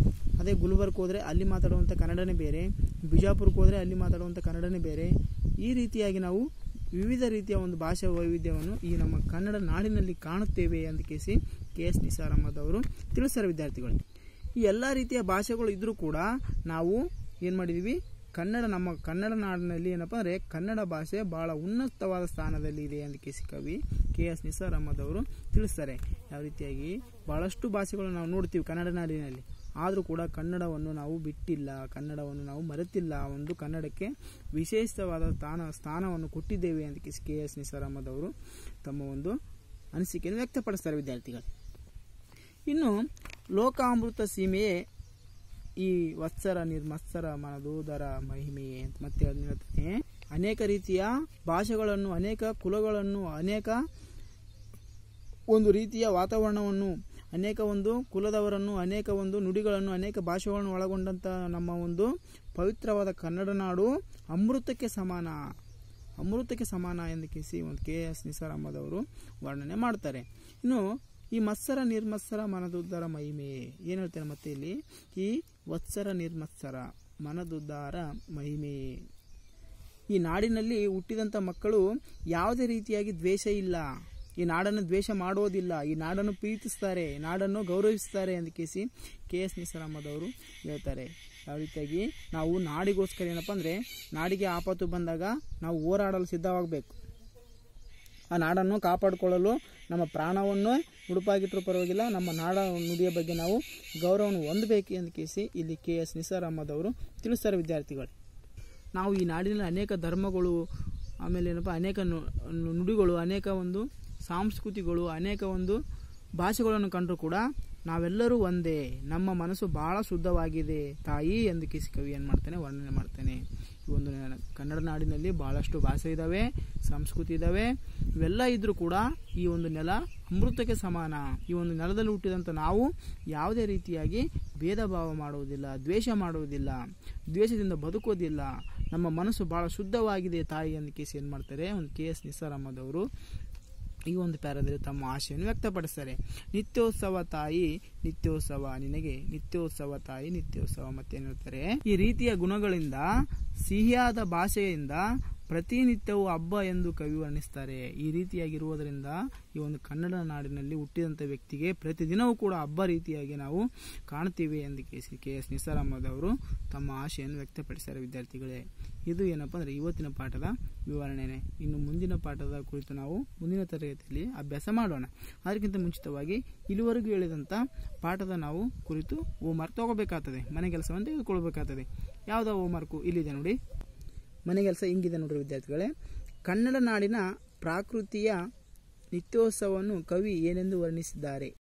ಅದೇ ಗುಲ್ಬರ್ಗ್ ಹೋದರೆ ಅಲ್ಲಿ ಮಾತಾಡುವಂಥ ಕನ್ನಡನೇ ಬೇರೆ ಬಿಜಾಪುರಕ್ಕೆ ಹೋದರೆ ಅಲ್ಲಿ ಮಾತಾಡುವಂಥ ಕನ್ನಡನೇ ಬೇರೆ ಈ ರೀತಿಯಾಗಿ ನಾವು ವಿವಿಧ ರೀತಿಯ ಒಂದು ಭಾಷಾ ವೈವಿಧ್ಯವನ್ನು ಈ ನಮ್ಮ ಕನ್ನಡ ನಾಡಿನಲ್ಲಿ ಕಾಣುತ್ತೇವೆ ಅಂತ K S K S Nisar Ahmed ಅವರು ತಿಳಿಸ್ತಾರೆ ವಿದ್ಯಾರ್ಥಿಗಳು ಈ ಎಲ್ಲ ರೀತಿಯ ಭಾಷೆಗಳು ಇದ್ದರೂ ಕೂಡ ನಾವು ಏನು ಮಾಡಿದ್ದೀವಿ ಕನ್ನಡ ನಮ್ಮ ಕನ್ನಡ ನಾಡಿನಲ್ಲಿ ಏನಪ್ಪ ಅಂದರೆ ಕನ್ನಡ ಭಾಷೆ ಭಾಳ ಉನ್ನತವಾದ ಸ್ಥಾನದಲ್ಲಿ ಇದೆ ಅಂತ ಕೇಸಿ ಕವಿ ಕೆ ಎಸ್ ನಿಸಾರ್ ಅಹಮದ್ ಅವರು ತಿಳಿಸ್ತಾರೆ ಯಾವ ರೀತಿಯಾಗಿ ಭಾಳಷ್ಟು ಭಾಷೆಗಳು ನಾವು ನೋಡ್ತೀವಿ ಕನ್ನಡ ನಾಡಿನಲ್ಲಿ ಆದರೂ ಕೂಡ ಕನ್ನಡವನ್ನು ನಾವು ಬಿಟ್ಟಿಲ್ಲ ಕನ್ನಡವನ್ನು ನಾವು ಮರೆತಿಲ್ಲ ಒಂದು ಕನ್ನಡಕ್ಕೆ ವಿಶೇಷವಾದ ಸ್ಥಾನ ಸ್ಥಾನವನ್ನು ಕೊಟ್ಟಿದ್ದೇವೆ ಅಂತ K S K S Nisar Ahmed ಅವರು ತಮ್ಮ ಒಂದು ಅನಿಸಿಕೆಯನ್ನು ವ್ಯಕ್ತಪಡಿಸ್ತಾರೆ ವಿದ್ಯಾರ್ಥಿಗಳು ಇನ್ನು ಲೋಕಾಮೃತ ಸೀಮೆಯೇ ಈ ವತ್ಸರ ನಿರ್ಮತ್ಸರ ಮನದೋದರ ಮಹಿಮೆಯೇ ಅಂತ ಮತ್ತೆ ಅದನ್ನ ಹೇಳ್ತಾನೆ ಅನೇಕ ರೀತಿಯ ಭಾಷೆಗಳನ್ನು ಅನೇಕ ಕುಲಗಳನ್ನು ಅನೇಕ ಒಂದು ರೀತಿಯ ವಾತಾವರಣವನ್ನು ಅನೇಕ ಒಂದು ಕುಲದವರನ್ನು ಅನೇಕ ಒಂದು ನುಡಿಗಳನ್ನು ಅನೇಕ ಭಾಷೆಗಳನ್ನು ಒಳಗೊಂಡಂಥ ನಮ್ಮ ಒಂದು ಪವಿತ್ರವಾದ ಕನ್ನಡ ನಾಡು ಅಮೃತಕ್ಕೆ ಸಮಾನ ಅಮೃತಕ್ಕೆ ಸಮಾನ ಎಂದು ಕೇಸಿ ಒಂದು ಕೆ ಎಸ್ ನಿಸಾರ್ ಅಹಮದ್ ಅವರು ವರ್ಣನೆ ಮಾಡ್ತಾರೆ ಇನ್ನು ಈ ಮತ್ಸರ ನಿರ್ಮತ್ಸರ ಮನದುದ್ದಾರ ಮಹಿಮೆ ಏನು ಹೇಳ್ತಾರೆ ಮತ್ತೆ ಇಲ್ಲಿ ಈ ವತ್ಸರ ನಿರ್ಮತ್ಸರ ಮನದುದ್ದಾರ ಮಹಿಮೆ ಈ ನಾಡಿನಲ್ಲಿ ಹುಟ್ಟಿದಂಥ ಮಕ್ಕಳು ಯಾವುದೇ ರೀತಿಯಾಗಿ ದ್ವೇಷ ಇಲ್ಲ ಈ ನಾಡನ್ನು ದ್ವೇಷ ಮಾಡೋದಿಲ್ಲ ಈ ನಾಡನ್ನು ಪ್ರೀತಿಸ್ತಾರೆ ನಾಡನ್ನು ಗೌರವಿಸ್ತಾರೆ ಅಂತ K S K S Nisar Ahmed ಅವರು ಹೇಳ್ತಾರೆ ಯಾವ ರೀತಿಯಾಗಿ ನಾವು ನಾಡಿಗೋಸ್ಕರ ಏನಪ್ಪ ಅಂದರೆ ನಾಡಿಗೆ ಆಪತ್ತು ಬಂದಾಗ ನಾವು ಹೋರಾಡಲು ಸಿದ್ಧವಾಗಬೇಕು ಆ ನಾಡನ್ನು ಕಾಪಾಡಿಕೊಳ್ಳಲು ನಮ್ಮ ಪ್ರಾಣವನ್ನು ಉಡುಪಾಗಿಟ್ಟರೂ ಪರವಾಗಿಲ್ಲ ನಮ್ಮ ನಾಡ ನುಡಿಯ ಬಗ್ಗೆ ನಾವು ಗೌರವವನ್ನು ಹೊಂದಬೇಕು ಎಂದು ಕೇಸಿ ಇಲ್ಲಿ ಕೆ ಎಸ್ ನಿಸಾರ್ ಅಹಮದ್ ಅವರು ತಿಳಿಸ್ತಾರೆ ವಿದ್ಯಾರ್ಥಿಗಳು ನಾವು ಈ ನಾಡಿನಲ್ಲಿ ಅನೇಕ ಧರ್ಮಗಳು ಆಮೇಲೆ ಏನಪ್ಪ ಅನೇಕ ನು- ನು- ನುಡಿಗಳು ಅನೇಕ ಒಂದು ಸಾಂಸ್ಕೃತಿಗಳು ಅನೇಕ ಒಂದು ಭಾಷೆಗಳನ್ನು ಕಂಡರೂ ಕೂಡ ನಾವೆಲ್ಲರೂ ಒಂದೇ ನಮ್ಮ ಮನಸ್ಸು ಬಹಳ ಶುದ್ಧವಾಗಿದೆ ತಾಯಿ ಎಂದು ಕಿಸಿ ಕವಿ ಏನು ಮಾಡ್ತಾನೆ ವರ್ಣನೆ ಮಾಡ್ತಾನೆ ಈ ಒಂದು ನ- ಕನ್ನಡ ನಾಡಿನಲ್ಲಿ ಬಹಳಷ್ಟು ಭಾಷೆ ಇದ್ದಾವೆ ಸಂಸ್ಕೃತಿ ಇದ್ದಾವೆ ಇವೆಲ್ಲ ಇದ್ರೂ ಕೂಡ ಈ ಒಂದು ನೆಲ ಅಮೃತಕ್ಕೆ ಸಮಾನ ಈ ಒಂದು ನೆಲದಲ್ಲಿ ಹುಟ್ಟಿದಂಥ ನಾವು ಯಾವುದೇ ರೀತಿಯಾಗಿ ಭೇದ ಭಾವ ಮಾಡುವುದಿಲ್ಲ ದ್ವೇಷ ಮಾಡುವುದಿಲ್ಲ ದ್ವೇಷದಿಂದ ಬದುಕೋದಿಲ್ಲ ನಮ್ಮ ಮನಸ್ಸು ಬಹಳ ಶುದ್ಧವಾಗಿದೆ ತಾಯಿ ಎಂದು ಕೇಸಿ ಏನು ಮಾಡ್ತಾರೆ ಒಂದು ಕೆ ಎಸ್ ನಿಸಾರ್ ಅಹಮದ್ ಅವರು ಈ ಒಂದು ಪ್ಯಾರದಲ್ಲಿ ತಮ್ಮ ಆಶೆಯನ್ನು ವ್ಯಕ್ತಪಡಿಸ್ತಾರೆ ನಿತ್ಯೋತ್ಸವ ತಾಯಿ ನಿತ್ಯೋತ್ಸವ ನಿನಗೆ ನಿತ್ಯೋತ್ಸವ ತಾಯಿ ನಿತ್ಯೋತ್ಸವ ಮತ್ತೇನು ಹೇಳ್ತಾರೆ ಈ ರೀತಿಯ ಗುಣಗಳಿಂದ ಸಿಹಿಯಾದ ಭಾಷೆಯಿಂದ ಪ್ರತಿನಿತ್ಯವೂ ಹಬ್ಬ ಎಂದು ಕವಿ ವರ್ಣಿಸ್ತಾರೆ ಈ ರೀತಿಯಾಗಿರುವುದರಿಂದ ಈ ಒಂದು ಕನ್ನಡ ನಾಡಿನಲ್ಲಿ ಹುಟ್ಟಿದಂಥ ವ್ಯಕ್ತಿಗೆ ಪ್ರತಿದಿನವೂ ಕೂಡ ಹಬ್ಬ ರೀತಿಯಾಗಿ ನಾವು ಕಾಣ್ತೀವಿ ಎಂದು K C K S Nisar Ahmed ಅವರು ತಮ್ಮ ಆಶೆಯನ್ನು ವ್ಯಕ್ತಪಡಿಸ್ತಾರೆ ವಿದ್ಯಾರ್ಥಿಗಳೇ ಇದು ಏನಪ್ಪ ಅಂದರೆ ಇವತ್ತಿನ ಪಾಠದ ವಿವರಣೆನೆ ಇನ್ನು ಮುಂದಿನ ಪಾಠದ ಕುರಿತು ನಾವು ಮುಂದಿನ ತರಗತಿಯಲ್ಲಿ ಅಭ್ಯಾಸ ಮಾಡೋಣ ಅದಕ್ಕಿಂತ ಮುಂಚಿತವಾಗಿ ಇಲ್ಲಿವರೆಗೂ ಹೇಳಿದಂಥ ಪಾಠದ ನಾವು ಕುರಿತು ಹೋಮ್ವರ್ಕ್ ತಗೋಬೇಕಾಗ್ತದೆ ಮನೆ ಕೆಲಸವನ್ನು ತೆಗೆದುಕೊಳ್ಬೇಕಾಗ್ತದೆ ಯಾವುದೋ ಹೋಮ್ವರ್ಕು ಇಲ್ಲಿದೆ ನೋಡಿ ಮನೆ ಕೆಲಸ ಹಿಂಗಿದೆ ನೋಡ್ರಿ ವಿದ್ಯಾರ್ಥಿಗಳೇ ಕನ್ನಡ ನಾಡಿನ ಪ್ರಾಕೃತಿಯ ನಿತ್ಯೋತ್ಸವವನ್ನು ಕವಿ ಏನೆಂದು ವರ್ಣಿಸಿದ್ದಾರೆ